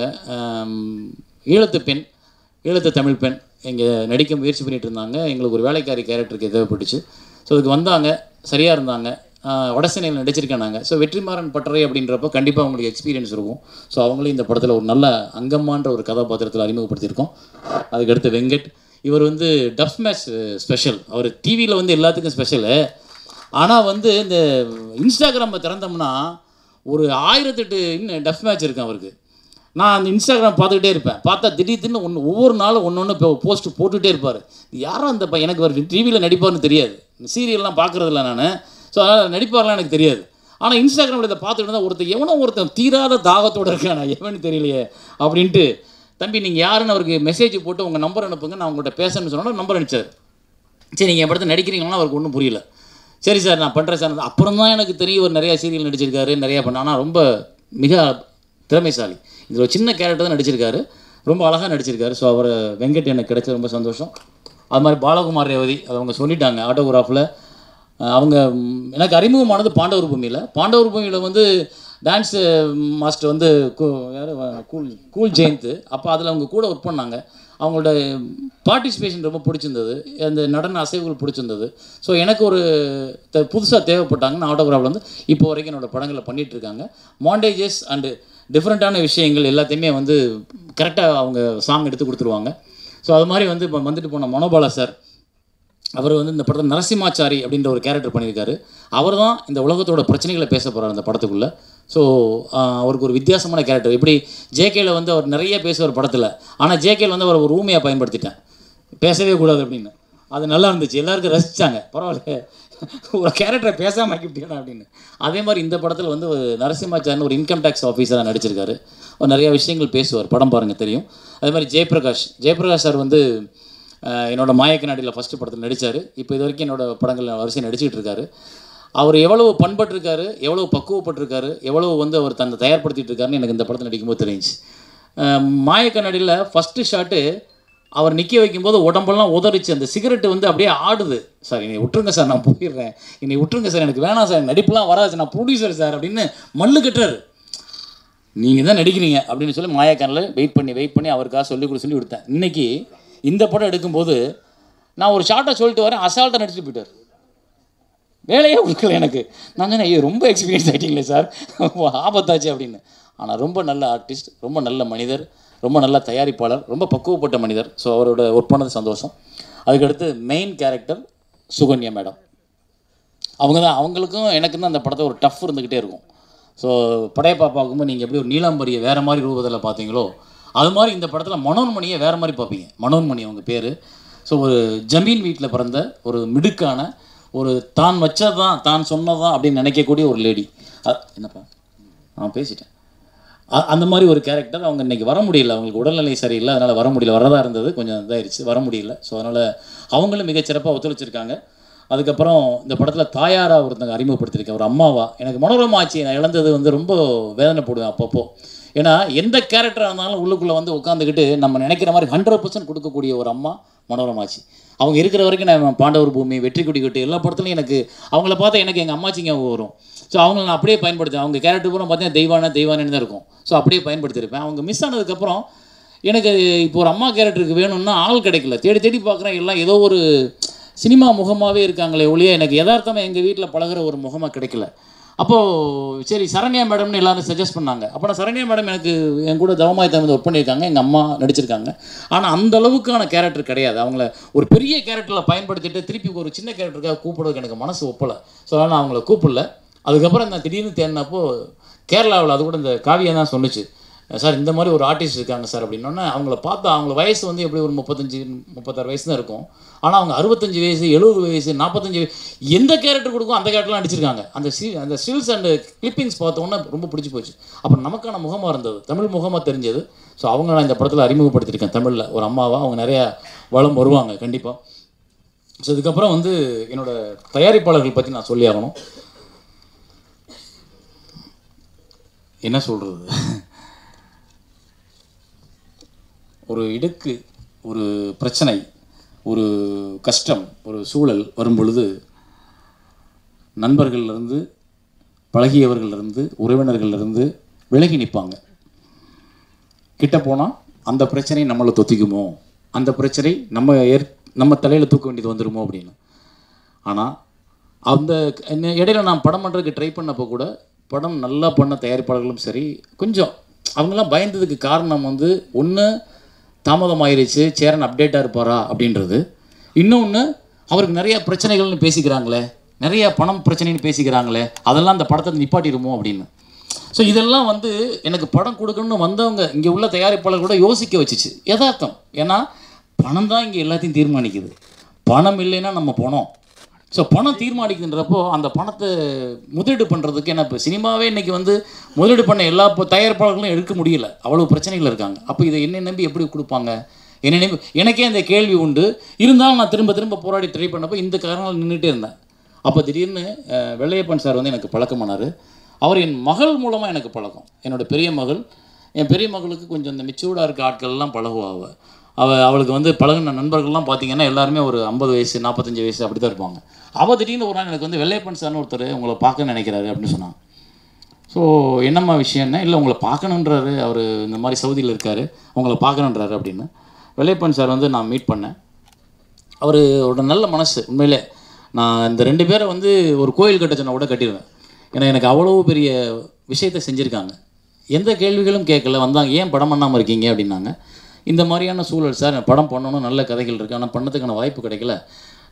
ஈழத்து பெண் ஈழத்து தமிழ் பெண் இங்கே நடிக்க முயற்சி பண்ணிட்டு இருந்தாங்க எங்களுக்கு ஒரு வேலைக்காரி கேரக்டருக்கு தேவைப்பட்டுச்சு ஸோ அதுக்கு வந்தாங்க சரியாக இருந்தாங்க ஆஹ் வட சென்னையில் நடிச்சிருக்கேன் நாங்கள் ஸோ வெற்றிமாறன் பட்டறை அப்படின்றப்போ கண்டிப்பாக அவங்களுக்கு எக்ஸ்பீரியன்ஸ் இருக்கும் ஸோ அவங்களும் இந்த படத்தில் ஒரு நல்ல அங்கம்மான்ற ஒரு கதாபாத்திரத்தில் அறிமுகப்படுத்தியிருக்கோம் அதுக்கடுத்து வெங்கட் இவர் வந்து டப் ஸ்மாஷ் ஸ்பெஷல் அவர் டிவியில் வந்து எல்லாத்துக்கும் ஸ்பெஷலு ஆனால் வந்து இந்த இன்ஸ்டாகிராமை திறந்தோம்னா ஒரு ஆயிரத்தெட்டு இன்னும் டப் மேட்ச் இருக்கு அவருக்கு நான் அந்த இன்ஸ்டாகிராம் பார்த்துக்கிட்டே இருப்பேன் பார்த்தா திடீர்னு ஒன்று ஒவ்வொரு நாளும் ஒன்று ஒன்று போஸ்ட் போட்டுகிட்டே இருப்பார் யாரும் அந்த பையன் எனக்கு அவர் டிவியில் நடிப்பார்னு தெரியாது சீரியல்லாம் பார்க்குறதில்ல நான் ஸோ அதனால் நடிப்பார்லாம் எனக்கு தெரியாது ஆனால் இன்ஸ்டாகிராமில் இதை பார்த்துட்டு இருந்தால் ஒருத்தன் எவனோ ஒருத்தன் தீராத தாகத்தோடு இருக்கானா எவனு தெரியலையே அப்படின்ட்டு தம்பி நீங்கள் யாருன்னு அவருக்கு மெசேஜ் போட்டு உங்கள் நம்பர் அனுப்புங்க நான் உங்கள்கிட்ட பேசணும்னு சொன்னோன்னா நம்பர் அனுப்பிச்சார் சரி நீங்கள் என் படத்தை நடிக்கிறீங்களா அவருக்கு ஒன்றும் புரியல சரி சார் நான் பண்ணுறேன் சார் அப்புறம் தான் எனக்கு தெரியும் ஒரு நிறையா சீரியல் நடிச்சிருக்காரு நிறையா பண்ண ஆனால் ரொம்ப மிக திறமைசாலி இதில் ஒரு சின்ன கேரக்டர் தான் நடிச்சிருக்காரு ரொம்ப அழகாக நடிச்சிருக்காரு ஸோ அவர் வெங்கட் எனக்கு கிடைச்சது ரொம்ப சந்தோஷம் அது மாதிரி பாலகுமார் ரேவதி அது அவங்க சொல்லிட்டாங்க ஆட்டோகிராஃபில் அவங்க ம், எனக்கு அறிமுகமானது பாண்டவர் பூமியில் பாண்டவர் பூமியில் வந்து டான்ஸு மாஸ்டர் வந்து கூ யார் கூல் கூல் ஜெயந்த் அப்போ அதில் அவங்க கூட ஒர்க் பண்ணாங்க அவங்களோட பார்ட்டிசிபேஷன் ரொம்ப பிடிச்சிருந்தது அந்த நடன அசைவுகள் பிடிச்சிருந்தது ஸோ எனக்கு ஒரு புதுசாக தேவைப்பட்டாங்கன்னு ஆட்டோகிராஃபில் வந்து இப்போ வரைக்கும் என்னோட படங்களில் பண்ணிட்டு இருக்காங்க மாண்டேஜஸ் அண்டு டிஃப்ரெண்ட்டான விஷயங்கள் எல்லாத்தையுமே வந்து கரெக்டாக அவங்க சாங் எடுத்து கொடுத்துருவாங்க ஸோ அது மாதிரி வந்து இப்போ வந்துட்டு போன மனோபாலா சார் அவர் வந்து இந்த படத்தில் நரசிம்மாச்சாரி அப்படின்ற ஒரு கேரக்டர் பண்ணியிருக்காரு அவர் தான் இந்த உலகத்தோட பிரச்சனைகளை பேச போகிறார் அந்த படத்துக்குள்ளே ஸோ அவருக்கு ஒரு வித்தியாசமான கேரக்டர் இப்படி ஜேகேல வந்து அவர் நிறைய பேசுவார் படத்தில் ஆனால் ஜேகேல வந்து அவர் ஒரு ஊமையாக பயன்படுத்திட்டேன் பேசவே கூடாது அப்படின்னு அது நல்லா இருந்துச்சு எல்லாருக்கும் ரசித்தாங்க பரவாயில்ல ஒரு கேரக்டரை பேசாமல் ஆக்கிவிட்டீங்களா அப்படின்னு அதே மாதிரி இந்த படத்தில் வந்து ஒரு நரசிம்மாச்சாரின்னு ஒரு இன்கம் டேக்ஸ் ஆஃபீஸராக நடிச்சிருக்காரு அவர் நிறையா விஷயங்கள் பேசுவார் படம் பாருங்கள் தெரியும் அதே மாதிரி ஜெயபிரகாஷ் ஜெயபிரகாஷ் சார் வந்து அஹ், என்னோட மாயக்கண்ணாடியில் ஃபஸ்ட்டு படத்தில் நடித்தார் இப்போ இது வரைக்கும் என்னோட படங்கள் வரிசையில் நடிச்சிட்டு இருக்காரு அவர் எவ்வளவு பண்பட்டிருக்காரு எவ்வளவு பக்குவப்பட்டிருக்காரு எவ்வளவு வந்து அவர் தன்னை தயார்படுத்திட்டு இருக்காருன்னு எனக்கு இந்த படத்தில் நடிக்கும்போது தெரிஞ்சுச்சு அஹ், மாயக்கண்ணாடியில் ஃபஸ்ட்டு ஷாட்டு அவர் நிற்க வைக்கும்போது உடம்பெல்லாம் உதறிச்சு அந்த சிகரெட்டு வந்து அப்படியே ஆடுது சார் என்னை விட்டுருங்க சார் நான் போயிடுறேன் என்னை விட்டுருங்க சார் எனக்கு வேணாம் சார் நடிப்புலாம் வராது சார், நான் ப்ரொடியூசர் சார் அப்படின்னு மல்லு கட்டுறாரு நீங்கள் தான் நடிக்கிறீங்க அப்படின்னு சொல்லி மாயாக்கானில் வெயிட் பண்ணி வெயிட் பண்ணி அவருக்காக சொல்லி கொடு சொல்லி கொடுத்தேன் இன்னைக்கு இந்த படம் எடுக்கும்போது நான் ஒரு ஷார்ட்டை சொல்லிட்டு வரேன் அசால்ட்டாக நடிச்சுட்டு போயிட்டார் வேலையே கொடுக்கல எனக்கு நான் சொன்னேன் ஐயோ ரொம்ப எக்ஸ்பீரியன்ஸ் ஆகிட்டீங்களே சார் ஆபத்தாச்சு அப்படின்னு ஆனால் ரொம்ப நல்ல ஆர்டிஸ்ட் ரொம்ப நல்ல மனிதர் ரொம்ப நல்ல தயாரிப்பாளர் ரொம்ப பக்குவப்பட்ட மனிதர் ஸோ அவரோட ஒர்க் பண்ணது சந்தோஷம் அதுக்கடுத்து மெயின் கேரக்டர் சுகன்யா மேடம் அவங்க தான் அவங்களுக்கும் எனக்கு தான் அந்த படத்தை ஒரு டஃப் இருந்துக்கிட்டே இருக்கும் ஸோ படையப்பா பார்க்கும்போது நீங்கள் எப்படி ஒரு நீலாம்பரியை வேறு மாதிரி ரூபத்தில் பார்த்தீங்களோ அது மாதிரி இந்த படத்தில் மனோன்மணியை வேறு மாதிரி பார்ப்பீங்க மனோன்மணி அவங்க பேர் ஸோ ஒரு ஜமீன் வீட்டில் பிறந்த ஒரு மிடுக்கான ஒரு தான் வச்சதான் தான் சொன்னதான் அப்படின்னு நினைக்கக்கூடிய ஒரு லேடி என்னப்பா நான் பேசிட்டேன் அ- அந்த மாதிரி ஒரு கேரக்டர் அவங்க இன்னைக்கு வர முடியல அவங்களுக்கு உடல்நிலை சரியில்லை அதனால் வர முடியல வரதா இருந்தது கொஞ்சம் இதாயிருச்சு வர முடியல ஸோ அதனால் அவங்களும் மிகச்சிறப்பாக ஒத்துழைச்சிருக்காங்க அதுக்கப்புறம் இந்த படத்தில் தாயாரா ஒருத்தங்க அறிமுகப்படுத்தியிருக்கேன் ஒரு அம்மாவா எனக்கு மனோரமா ஆட்சி நான் இழந்தது வந்து ரொம்ப வேதனைப்படுவேன் அப்பப்போ ஏன்னா எந்த கேரக்டராக இருந்தாலும் உள்ளுக்குள்ளே வந்து உட்காந்துக்கிட்டு நம்ம நினைக்கிற மாதிரி ஹண்ட்ரட் பர்சன்ட் கொடுக்கக்கூடிய ஒரு அம்மா மனோரமாச்சி அவங்க இருக்கிற வரைக்கும் நான் பாண்டவர் பூமி வெற்றி கொடி கட்டு எல்லா படத்துலையும் எனக்கு அவங்கள பார்த்தா எனக்கு எங்கள் அம்மாச்சிங்க வரும் ஸோ அவங்கள நான் அப்படியே பயன்படுத்தேன் அவங்க கேரக்டர் பூரா பார்த்தீங்கன்னா தெய்வான தெய்வானு தான் இருக்கும் ஸோ அப்படியே பயன்படுத்தியிருப்பேன் அவங்க மிஸ் ஆனதுக்கப்புறம் எனக்கு இப்போ ஒரு அம்மா கேரக்டருக்கு வேணும்னா ஆள் கிடைக்கல தேடி தேடி பார்க்குறேன் எல்லாம் ஏதோ ஒரு சினிமா முகமாகவே இருக்காங்களே ஒழிய எனக்கு யதார்த்தமாக எங்கள் வீட்டில் பழகுற ஒரு முகமாக கிடைக்கல அப்போது சரி சரண்யா மேடம்னு எல்லாரும் சஜஸ்ட் பண்ணாங்க அப்போ நான் சரண்யா மேடம் எனக்கு என் கூட தவமாய் தமிழ் ஒர்க் பண்ணியிருக்காங்க எங்கள் அம்மா நடிச்சிருக்காங்க ஆனால் அந்த அளவுக்கான கேரக்டர் கிடையாது அவங்கள ஒரு பெரிய கேரக்டரில் பயன்படுத்திட்டு திருப்பி ஒரு சின்ன கேரக்டருக்காக கூப்பிடுறதுக்கு எனக்கு மனசு ஒப்பலை ஸோ அதனால் நான் அவங்கள கூப்பிடல அதுக்கப்புறம் நான் திடீர்னு தேடினப்போ கேரளாவில் அது கூட இந்த காவியா தான் சொன்னுச்சு சார் இந்த மாதிரி ஒரு ஆர்டிஸ்ட் இருக்காங்க சார் அப்படின்னோடனே அவங்கள பார்த்தா அவங்க வயசு வந்து எப்படி ஒரு முப்பத்தஞ்சு முப்பத்தாறு வயசு தான் இருக்கும் ஆனால் அவங்க அறுபத்தஞ்சு வயசு எழுபது வயசு நாற்பத்தஞ்சு வயசு எந்த கேரக்டர் கொடுக்கும் அந்த கேரக்டர்லாம் நடிச்சிருக்காங்க அந்த சி அந்த ஸ்டில்ஸ் அண்ட் கிளிப்பிங்ஸ் பார்த்தோன்னே ரொம்ப பிடிச்சி போச்சு அப்புறம் நமக்கான முகமாக இருந்தது தமிழ் முகமாக தெரிஞ்சது ஸோ அவங்க நான் இந்த படத்தில் அறிமுகப்படுத்தியிருக்கேன் தமிழில் ஒரு அம்மாவா அவங்க நிறையா வளம் வருவாங்க கண்டிப்பாக ஸோ இதுக்கப்புறம் வந்து என்னோட தயாரிப்பாளர்கள் பற்றி நான் சொல்லி ஆகணும் என்ன சொல்கிறது ஒரு இடுக்கு ஒரு பிரச்சனை ஒரு கஷ்டம் ஒரு சூழல் வரும் பொழுது நண்பர்கள்லேருந்து பழகியவர்கள்லேருந்து உறவினர்கள்லேருந்து விலகி நிற்பாங்க கிட்ட போனால் அந்த பிரச்சனை நம்மளை தொத்திக்குமோ அந்த பிரச்சனை நம்ம ஏற் நம்ம தலையில் தூக்க வேண்டியது வந்துருமோ அப்படின்னு ஆனால் அந்த என்ன இடையில நான் படம் பண்ணுறதுக்கு ட்ரை பண்ணப்போ கூட படம் நல்லா பண்ண தயாரிப்பாளர்களும் சரி கொஞ்சம் அவங்கெல்லாம் பயந்ததுக்கு காரணம் வந்து ஒன்று தாமதமாயிருச்சு சேரன் அப்டேட்டாக இருப்பாரா அப்படின்றது இன்னொன்று அவருக்கு நிறைய பிரச்சனைகள்னு பேசிக்கிறாங்களே நிறைய பணம் பிரச்சனைன்னு பேசிக்கிறாங்களே அதெல்லாம் அந்த படத்தை நிப்பாட்டிடுமோ அப்படின்னு ஸோ இதெல்லாம் வந்து எனக்கு படம் கொடுக்கணும்னு வந்தவங்க இங்கே உள்ள தயாரிப்பாளர் கூட யோசிக்க வச்சுச்சு யதார்த்தம் ஏன்னா பணம் தான் இங்கே எல்லாத்தையும் தீர்மானிக்குது பணம் இல்லைன்னா நம்ம பணம் ஸோ பணம் தீர்மானிக்குன்றப்போ அந்த பணத்தை முதலீடு பண்ணுறதுக்கு ஏன்னா இப்போ சினிமாவே இன்றைக்கி வந்து முதலீடு பண்ண எல்லா இப்போ தயாரிப்பாளர்களும் எடுக்க முடியல அவ்வளோ பிரச்சனைகள் இருக்காங்க அப்போ இதை என்னை நம்பி எப்படி கொடுப்பாங்க என்னை நம்பி எனக்கே அந்த கேள்வி உண்டு இருந்தாலும் நான் திரும்ப திரும்ப போராடி ட்ரை பண்ணப்போ இந்த காரணம் நின்றுட்டே இருந்தேன் அப்போ திடீர்னு அஹ், வெள்ளையப்பன் சார் வந்து எனக்கு பழக்கமானார் அவர் என் மகள் மூலமாக எனக்கு பழக்கம் என்னோட பெரிய மகள் என் பெரிய மகளுக்கு கொஞ்சம் இந்த மெச்சூர்டாக இருக்க ஆட்கள்லாம் பழகுவா அவ அவ அவளுக்கு வந்து பழகுன நண்பர்கள்லாம் பார்த்தீங்கன்னா எல்லாருமே ஒரு ஐம்பது வயசு நாற்பத்தஞ்சு வயசு அப்படி தான் இருப்பாங்க அவள் திடீர்னு ஒரு நாள் எனக்கு வந்து வெள்ளையப்பன் சார்னு ஒருத்தர் உங்களை பார்க்க நினைக்கிறாரு அப்படின்னு சொன்னாங்க ஸோ என்னம்மா விஷயம்னா இல்லை உங்களை பார்க்கணுன்றாரு அவர் இந்த மாதிரி சவுதியில் இருக்கார் உங்களை பார்க்கணுன்றாரு அப்படின்னு வெள்ளையப்பன் சார் வந்து நான் மீட் பண்ணேன் அவர் ஒரு நல்ல மனசு உண்மையிலே நான் இந்த ரெண்டு பேரை வந்து ஒரு கோயில் கட்ட சொன்னா கூட கட்டிடுவேன் ஏன்னா எனக்கு அவ்வளோ பெரிய விஷயத்தை செஞ்சுருக்காங்க எந்த கேள்விகளும் கேட்கல வந்தாங்க ஏன் படம் பண்ணாமல் இருக்கீங்க அப்படின்னாங்க இந்த மாதிரியான சூழல் சார் படம் பண்ணணும் நல்ல கதைகள் இருக்குது ஆனால் பண்ணதுக்கான வாய்ப்பு கிடைக்கல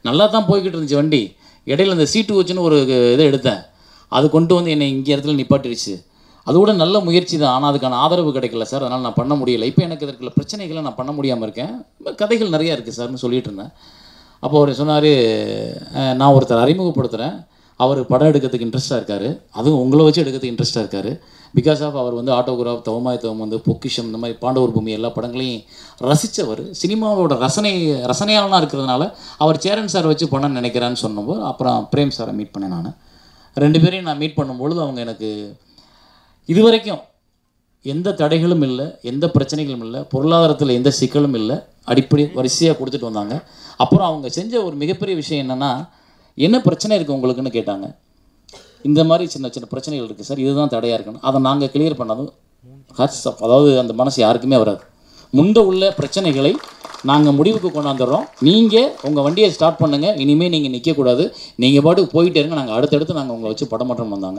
நல்லா தான் போய்கிட்டு இருந்துச்சு வண்டி இடையில இந்த சீட்டு வச்சுன்னு ஒரு இதை எடுத்தேன் அது கொண்டு வந்து என்னை இங்கே இடத்துல நிப்பாட்டிடுச்சு அது கூட நல்ல முயற்சி தான் ஆனால் அதுக்கான ஆதரவு கிடைக்கல சார் அதனால் நான் பண்ண முடியல இப்போ எனக்கு இருக்கிற பிரச்சனைகளை நான் பண்ண முடியாமல் இருக்கேன் கதைகள் நிறையா இருக்குது சார்னு சொல்லிட்டு இருந்தேன் அப்போ அவர் சொன்னார் நான் ஒருத்தர் அறிமுகப்படுத்துகிறேன் அவர் படம் எடுக்கிறதுக்கு இன்ட்ரெஸ்ட்டாக இருக்கார் அதுவும் உங்களை வச்சு எடுக்கிறதுக்கு இன்ட்ரெஸ்ட்டாக இருக்கார் பிகாஸ் ஆஃப் அவர் வந்து ஆட்டோகிராஃப் தவமாய் தவம் வந்து பொக்கிஷம் இந்த மாதிரி பாண்டவர் பூமி எல்லா படங்களையும் ரசித்தவர் சினிமாவோட ரசனை ரசனையாளனாக இருக்கிறதுனால அவர் சேரன் சார் வச்சு பண்ண நினைக்கிறான்னு சொன்னபோது அப்புறம் பிரேம் சாரை மீட் பண்ணேன் நான் ரெண்டு பேரையும் நான் மீட் பண்ணும்பொழுது அவங்க எனக்கு இது வரைக்கும் எந்த தடைகளும் இல்லை எந்த பிரச்சனைகளும் இல்லை பொருளாதாரத்தில் எந்த சிக்கலும் இல்லை அடிப்படை வரிசையாக கொடுத்துட்டு வந்தாங்க அப்புறம் அவங்க செஞ்ச ஒரு மிகப்பெரிய விஷயம் என்னென்னா என்ன பிரச்சனை இருக்குது உங்களுக்குன்னு கேட்டாங்க இந்த மாதிரி சின்ன சின்ன பிரச்சனைகள் இருக்குது சார் இதுதான் தடையாக இருக்கணும் அதை நாங்கள் கிளியர் பண்ணதும் ஹர்ஸ் அதாவது அந்த மனசு யாருக்குமே வராது முந்த உள்ள பிரச்சனைகளை நாங்கள் முடிவுக்கு கொண்டாந்துடுறோம் நீங்கள் உங்கள் வண்டியை ஸ்டார்ட் பண்ணுங்கள் இனிமேல் நீங்கள் நிற்கக்கூடாது நீங்கள் பாட்டுக்கு போயிட்டே இருங்க நாங்கள் அடுத்தடுத்து நாங்கள் உங்களை வச்சு படமாற்றம் வந்தாங்க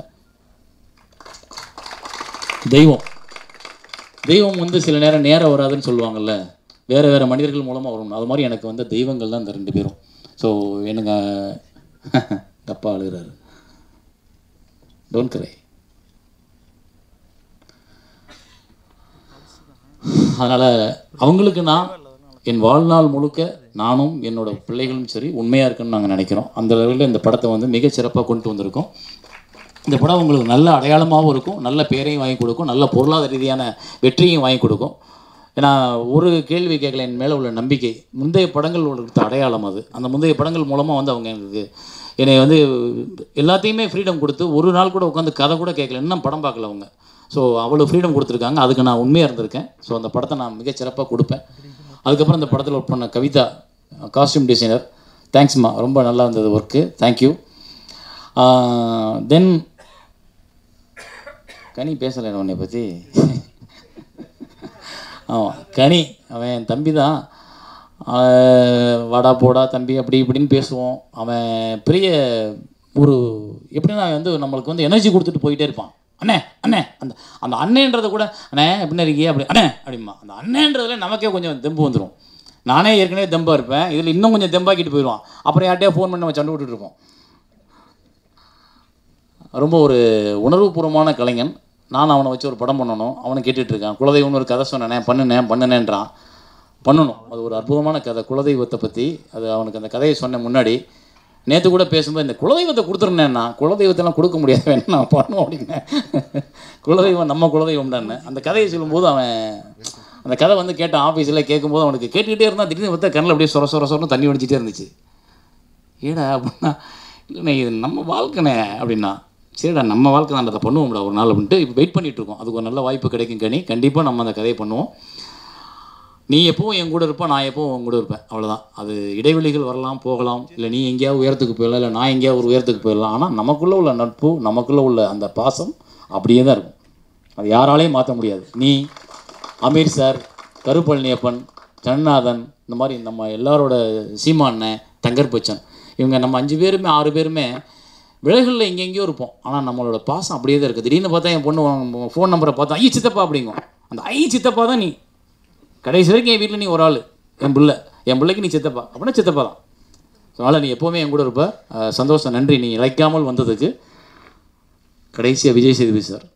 தெய்வம் தெய்வம் வந்து சில நேரம் நேரம் வராதுன்னு சொல்லுவாங்கல்ல வேறு வேறு மனிதர்கள் மூலமாக வரும் அது மாதிரி எனக்கு வந்து தெய்வங்கள் தான் இந்த ரெண்டு பேரும் ஸோ எனக்கு அப்பா அழுகிறாரு டோன்ட் கரை அதனால் அவங்களுக்கு நான் என் வாழ்நாள் முழுக்க நானும் என்னோட பிள்ளைகளும் சரி உண்மையாக இருக்குன்னு நாங்கள் நினைக்கிறோம் அந்த லெவலில் இந்த படத்தை வந்து மிகச் சிறப்பாக கொண்டு வந்திருக்கோம் இந்த படம் உங்களுக்கு நல்ல அடையாளமாகவும் இருக்கும் நல்ல பேரையும் வாங்கி கொடுக்கும் நல்ல பொருளாதார ரீதியான வெற்றியும் வாங்கி கொடுக்கும் ஏன்னா ஒரு கேள்வி கேட்கல என் மேலே உள்ள நம்பிக்கை முந்தைய படங்கள் கொடுத்த அடையாளம் அது அந்த முந்தைய படங்கள் மூலமாக வந்து அவங்க எனக்கு என்னை வந்து எல்லாத்தையுமே ஃப்ரீடம் கொடுத்து ஒரு நாள் கூட உட்காந்து கதை கூட கேட்கல இன்னும் படம் பார்க்கல அவங்க ஸோ அவ்வளோ ஃப்ரீடம் கொடுத்துருக்காங்க அதுக்கு நான் உண்மையாக இருந்திருக்கேன் ஸோ அந்த படத்தை நான் மிகச் சிறப்பாக கொடுப்பேன் அதுக்கப்புறம் இந்த படத்தில் ஒர்க் பண்ண கவிதா காஸ்டியூம் டிசைனர் தேங்க்ஸ்மா ரொம்ப நல்லா இருந்தது ஒர்க்கு தேங்க்யூ தென் கனி பேசலை உன்னை பற்றி ஆமாம் கனி அவன் என் தம்பி தான் வாடா போடா தம்பி அப்படி இப்படின்னு பேசுவோம் அவன் பெரிய ஒரு எப்படின்னா அவன் வந்து நம்மளுக்கு வந்து எனர்ஜி கொடுத்துட்டு போயிட்டே இருப்பான் அண்ணே அண்ணே அந்த அந்த அண்ணேன்றதை கூட அண்ணே எப்படின்னா இருக்கியே அப்படி அண்ணே அப்படிமா அந்த அண்ணேன்றதுல நமக்கே கொஞ்சம் தெம்பு வந்துடும் நானே ஏற்கனவே தெம்பாக இருப்பேன் இதில் இன்னும் கொஞ்சம் தெம்பாக்கிட்டு போயிடுவான் அப்புறம் யார்ட்டையா ஃபோன் பண்ணி நம்ம சண்டை விட்டுட்டு இருப்போம் ரொம்ப ஒரு உணர்வுபூர்வமான கலைஞன் நான் அவனை வச்சு ஒரு படம் பண்ணணும் அவனை கேட்டுட்டு இருக்கான் குலதெய்வம்னு ஒரு கதை சொன்னேன் பண்ணுனேன் பண்ணுனேன்றான் பண்ணணும் அது ஒரு அற்புதமான கதை குலதெய்வத்தை பற்றி அது அவனுக்கு அந்த கதையை சொன்ன முன்னாடி நேற்று கூட பேசும்போது இந்த குலதெய்வத்தை கொடுத்துருந்தேன்னா குலதெய்வத்தெல்லாம் கொடுக்க முடியாது வேணும் நான் பண்ணுவோம் அப்படின்னேன் குலதெய்வம் நம்ம குலதெய்வம்டான்னு அந்த கதையை சொல்லும்போது அவன் அந்த கதை வந்து கேட்டான் ஆஃபீஸில் கேட்கும்போது அவனுக்கு கேட்டுக்கிட்டே இருந்தால் திடீர்னு பார்த்தா கண்ணில் அப்படியே சொர சொர சொரன்னு தண்ணி வடிச்சிட்டே இருந்துச்சு ஏடா அப்படின்னா இல்லைண்ணே இது நம்ம வாழ்க்கைண்ணே அப்படின்னா சரிடா நம்ம வாழ்க்கை தான் அதை பண்ணுவோம்டா ஒரு நாள் அப்படின்ட்டு இப்போ வெயிட் பண்ணிட்டு இருக்கோம் அதுக்கு ஒரு நல்ல வாய்ப்பு கிடைக்கும் கனி கண்டிப்பாக நம்ம அந்த கதையை பண்ணுவோம் நீ எப்பவும் என் கூட இருப்ப நான் எப்பவும் உன் கூட இருப்பேன் அவ்வளோதான் அது இடைவெளிகள் வரலாம் போகலாம் இல்லை நீ எங்கேயாவது உயரத்துக்கு போயிடலாம் இல்லை நான் எங்கேயாவது ஒரு உயரத்துக்கு போயிடலாம் ஆனால் நமக்குள்ளே உள்ள நட்பு நமக்குள்ளே உள்ள அந்த பாசம் அப்படியே தான் இருக்கும் அது யாராலையும் மாற்ற முடியாது நீ அமீர் சார் கருப்பழனியப்பன் ஜனநாதன் இந்த மாதிரி நம்ம எல்லாரோட சீமாண்ணன் தங்கர் பச்சன் இவங்க நம்ம அஞ்சு பேருமே ஆறு பேருமே விலைகளில் எங்கெங்கேயோ இருப்போம் ஆனால் நம்மளோட பாசம் அப்படியே தான் இருக்குது திடீர்னு பார்த்தா என் பொண்ணு ஃபோன் நம்பரை பார்த்தா ஐ சித்தப்பா அப்படிங்கும் அந்த ஐ சித்தப்பா தான் நீ கடைசி வரைக்கும் என் வீட்டில் நீ ஒரு ஆள் என் பிள்ளை என் பிள்ளைக்கு நீ சித்தப்பா அப்படின்னா சித்தப்பா தான் ஸோ அதனால் நீ எப்போவுமே என் கூட இருப்ப அஹ் சந்தோஷம் நன்றி நீ இழைக்காமல் வந்ததுக்கு கடைசியாக விஜய் சேதுபதி சார்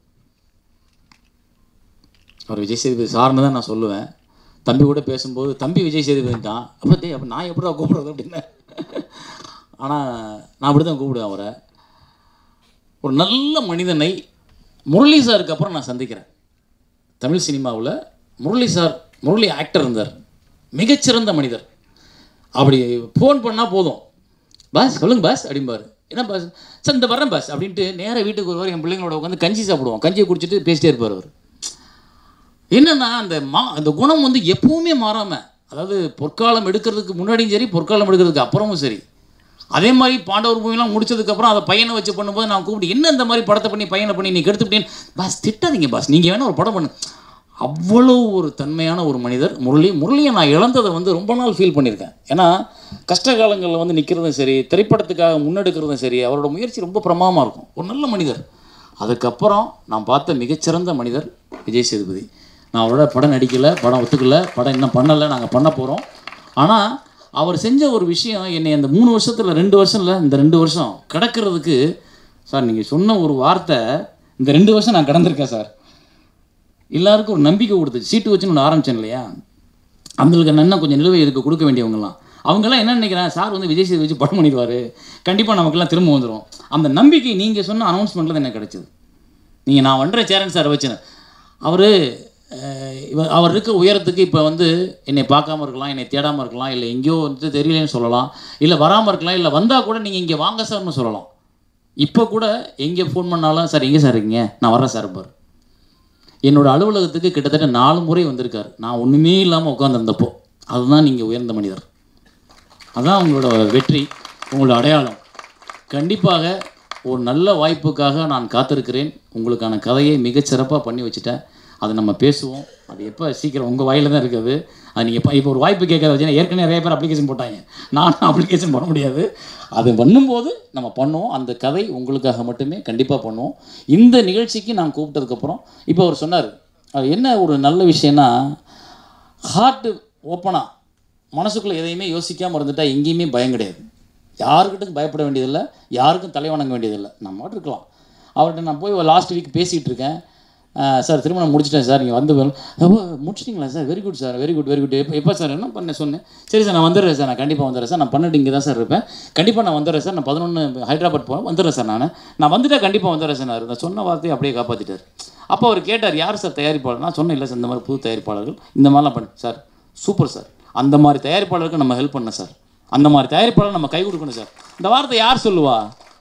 அவர் விஜய் சேதுபதி சார்னு தான் நான் சொல்லுவேன் தம்பி கூட பேசும்போது தம்பி விஜய் சேதுபதி தான் அப்போ டேய் அப்போ நான் எப்படி கூப்பிடுறது அப்படின்னு ஆனால் நான் அப்படி தான் கூப்பிடுவேன் அவரை ஒரு நல்ல மனிதனை முரளி சாருக்கு அப்புறம் நான் சந்திக்கிறேன் தமிழ் சினிமாவில் முரளி சார் முரளி ஆக்டர் இருந்தார் மிகச்சிறந்த மனிதர் அப்படி ஃபோன் பண்ணால் போதும் பாஸ் சொல்லுங்க பாஸ் அப்படிம்பாரு என்ன பாஸ் சார் இந்த வரேன் பாஸ் அப்படின்ட்டு நேராக வீட்டுக்கு வருவார் என் பிள்ளைங்களோட உட்காந்து கஞ்சி சாப்பிடுவோம் கஞ்சியை குடிச்சிட்டு பேசிட்டே இருப்பார் அவர் என்னன்னா அந்த மா அந்த குணம் வந்து எப்பவுமே மாறாமல் அதாவது பொற்காலம் எடுக்கிறதுக்கு முன்னாடியும் சரி பொற்காலம் எடுக்கிறதுக்கு அப்புறமும் சரி அதே மாதிரி பாண்டவர் பூமிலாம் முடிச்சதுக்கப்புறம் அதை பையனை வச்சு பண்ணும்போது நான் கூப்பிட்டு என்ன இந்த மாதிரி படத்தை பண்ணி பையனை பண்ணி நீ கெடுத்துட்டேன்னு பாஸ் திட்டாதீங்க பாஸ் நீங்கள் வேணா ஒரு படம் பண்ணு அவ்வளோ ஒரு தன்மையான ஒரு மனிதர் முரளி முரளியை நான் இழந்ததை வந்து ரொம்ப நாள் ஃபீல் பண்ணியிருக்கேன் ஏன்னா கஷ்ட காலங்களில் வந்து நிற்கிறதும் சரி திரைப்படத்துக்காக முன்னெடுக்கிறதும் சரி அவரோட முயற்சி ரொம்ப பிரமாதமாக இருக்கும் ஒரு நல்ல மனிதர் அதுக்கப்புறம் நான் பார்த்த மிகச்சிறந்த மனிதர் விஜய் சேதுபதி நான் அவரோட படம் நடிக்கலை படம் ஒத்துக்கல படம் இன்னும் பண்ணலை நாங்கள் பண்ண போகிறோம் ஆனால் அவர் செஞ்ச ஒரு விஷயம் என்னை அந்த மூணு வருஷத்தில் ரெண்டு வருஷம் இல்லை இந்த ரெண்டு வருஷம் கடக்கிறதுக்கு சார் நீங்கள் சொன்ன ஒரு வார்த்தை இந்த ரெண்டு வருஷம் நான் கடந்திருக்கேன் சார் எல்லாருக்கும் ஒரு நம்பிக்கை கொடுத்துச்சு சீட்டு வச்சுன்னு ஒன்று ஆரம்பித்தேன் இல்லையா அவங்களுக்கு என்ன கொஞ்சம் நிலுவை இருக்க கொடுக்க வேண்டியவங்கலாம் அவங்கெல்லாம் என்ன நினைக்கிறாங்க சார் வந்து விஜய் சேது வச்சு படம் பண்ணிடுவார் கண்டிப்பாக நமக்கெல்லாம் திரும்ப வந்துடும் அந்த நம்பிக்கை நீங்கள் சொன்ன அனௌன்ஸ்மெண்ட்டில் தான் எனக்கு கிடைச்சது நீங்கள் நான் வண்டுற சேரன் சார் வச்சேன் அவர் அவர் இருக்க உயரத்துக்கு இப்போ வந்து என்னை பார்க்காம இருக்கலாம் என்னை தேடாமல் இருக்கலாம் இல்லை எங்கேயோ வந்து தெரியலன்னு சொல்லலாம் இல்லை வராமல் இருக்கலாம் இல்லை வந்தால் கூட நீங்கள் இங்கே வாங்க சார்னு சொல்லலாம் இப்போ கூட எங்கே ஃபோன் பண்ணாலும் சார் எங்கே சார் இருக்கீங்க நான் வர்றேன் சார் பார் என்னோட அலுவலகத்துக்கு கிட்டத்தட்ட நாலு முறை வந்திருக்காரு நான் ஒன்றுமே இல்லாமல் உட்காந்துருந்தப்போ அதுதான் நீங்கள் உயர்ந்த மனிதர் அதான் உங்களோட வெற்றி உங்களோட அடையாளம் கண்டிப்பாக ஒரு நல்ல வாய்ப்புக்காக நான் காத்திருக்கிறேன் உங்களுக்கான கதையை மிகச்சிறப்பாக பண்ணி வச்சுட்டேன் அதை நம்ம பேசுவோம் அது எப்போ சீக்கிரம் உங்கள் வாயில தான் இருக்குது அது நீங்கள் இப்போ ஒரு வாய்ப்பு கேட்காத வச்சுன்னா ஏற்கனவே நிறைய பேர் அப்ளிகேஷன் போட்டாங்க நான் அப்ளிகேஷன் பண்ண முடியாது அது பண்ணும்போது நம்ம பண்ணுவோம் அந்த கதை உங்களுக்காக மட்டுமே கண்டிப்பாக பண்ணுவோம் இந்த நிகழ்ச்சிக்கு நான் கூப்பிட்டதுக்கப்புறம் இப்போ அவர் சொன்னார் அது என்ன ஒரு நல்ல விஷயம்னா ஹார்ட்டு ஓப்பனாக மனசுக்குள்ளே எதையுமே யோசிக்காமல் இருந்துட்டா எங்கேயுமே பயம் கிடையாது யாருக்கிட்டும் பயப்பட வேண்டியதில்லை யாருக்கும் தலை வணங்க வேண்டியதில்லை நம்ம மட்டும் இருக்கலாம் அவர்கிட்ட நான் போய் லாஸ்ட் வீக் பேசிகிட்டு இருக்கேன் அஹ் சார் திருமணம் முடிச்சிட்டேன் சார் நீங்கள் வந்து வேணும். ஓ முடிச்சிட்டிங்களா sir very good sir very good very good எப்போ எப்போ சார் என்ன பண்ண சொன்னேன் சரி சார் நான் வந்துடுறேன் சார் நான் கண்டிப்பாக வந்துடுறேன் சார் நான் பன்னெண்டு இங்கே தான் சார் இருப்பேன் கண்டிப்பாக நான் வந்துடுறேன் சார் நான் பதினொன்று ஹைதராபாத் போகிறேன் வந்துடுறேன் சார் நான் நான் வந்துட்டா கண்டிப்பாக வந்துடுறேன் சார் நான் சொன்ன வார்த்தையை அப்படியே காப்பாற்றிட்டார் அப்போ அவர் கேட்டார் யார் சார் தயாரிப்பாளர் நான் சொன்னேன் இல்லை சார் இந்த மாதிரி புது தயாரிப்பாளர்கள் இந்த மாதிரிலாம் பண்ண சார் சூப்பர் சார் அந்த மாதிரி தயாரிப்பாளருக்கு நம்ம ஹெல்ப் பண்ண சார் அந்த மாதிரி தயாரிப்பாளர் நம்ம கை கொடுக்கணும் சார் இந்த வார்த்தை யார் சொல்லுவா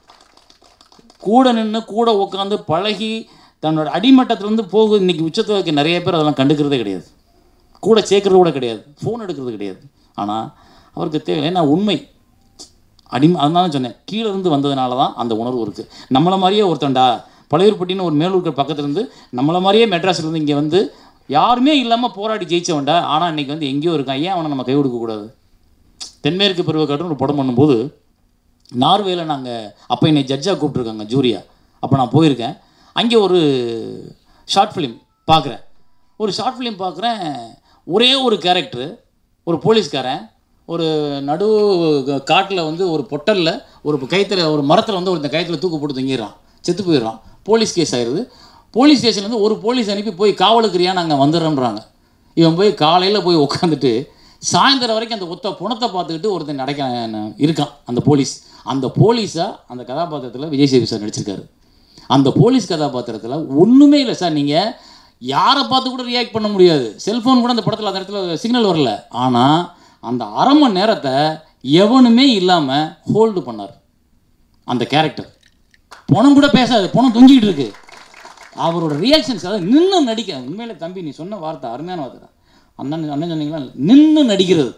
கூட நின்று கூட உட்காந்து பழகி தன்னோட அடிமட்டத்திலேருந்து போகு இன்னைக்கு உச்சத்தை வைக்க நிறைய பேர் அதெல்லாம் கண்டுக்கிறதே கிடையாது கூட சேர்க்கறது கூட கிடையாது ஃபோன் எடுக்கிறது கிடையாது ஆனால் அவருக்கு தேவை ஏன்னா உண்மை அடிமை அதனால சொன்னேன் கீழே இருந்து வந்ததுனால தான் அந்த உணர்வு இருக்குது நம்மளை மாதிரியே ஒருத்தன்டா பழையூர்பட்டின்னு ஒரு மேலூர் பக்கத்துல இருந்து நம்மளை மாதிரியே மெட்ராஸ்லேருந்து இங்கே வந்து யாருமே இல்லாமல் போராடி ஜெயிச்சவன்டா ஆனால் இன்னைக்கு வந்து எங்கேயோ இருக்கான் ஏன் அவனை நம்ம கை கொடுக்கக்கூடாது தென்மேற்கு பருவக்காட்டுன்னு ஒரு படம் பண்ணும்போது நார்வேல நாங்கள் அப்போ என்னை ஜட்ஜாக கூப்பிட்ருக்காங்க ஜூரியா அப்போ நான் போயிருக்கேன் அங்கே ஒரு ஷார்ட் ஃபிலிம் பார்க்குறேன் ஒரு ஷார்ட் ஃபிலிம் பார்க்குறேன் ஒரே ஒரு கேரக்டரு ஒரு போலீஸ்காரன் ஒரு நடு காட்டில் வந்து ஒரு பொட்டலில் ஒரு கயத்தில் ஒரு மரத்தில் வந்து ஒரு கயத்தில் தூக்கு போட்டு தங்கிடுறான் செத்து போயிடுறான் போலீஸ் கேஸ் ஆயிடுது போலீஸ் ஸ்டேஷன்லேருந்து ஒரு போலீஸ் அனுப்பி போய் காவலுக்குறியா நாங்கள் வந்துடுறோன்றாங்க இவன் போய் காலையில் போய் உட்காந்துட்டு சாயந்தரம் வரைக்கும் அந்த ஒத்த புணத்தை பார்த்துக்கிட்டு ஒருத்தன் நடக்க இருக்கான் அந்த போலீஸ் அந்த போலீஸாக அந்த கதாபாத்திரத்தில் விஜய் சேவி சார் நடிச்சிருக்காரு அந்த போலீஸ் கதாபாத்திரத்தில் ஒன்றுமே இல்லை சார் நீங்கள் யாரை பார்த்து கூட ரியாக்ட் பண்ண முடியாது செல்ஃபோன் கூட அந்த படத்தில் அந்த இடத்துல சிக்னல் வரல ஆனால் அந்த அரை மணி நேரத்தை எவனுமே இல்லாமல் ஹோல்டு பண்ணார் அந்த கேரக்டர் பணம் கூட பேசாது பணம் தொங்கிட்டு இருக்கு அவரோட ரியாக்ஷன்ஸ் அதாவது நின்று நடிக்க உண்மையில தம்பி நீ சொன்ன வார்த்தை அருமையான வார்த்தை தான் அண்ணன் அண்ணன் சொன்னீங்களா நின்று நடிக்கிறது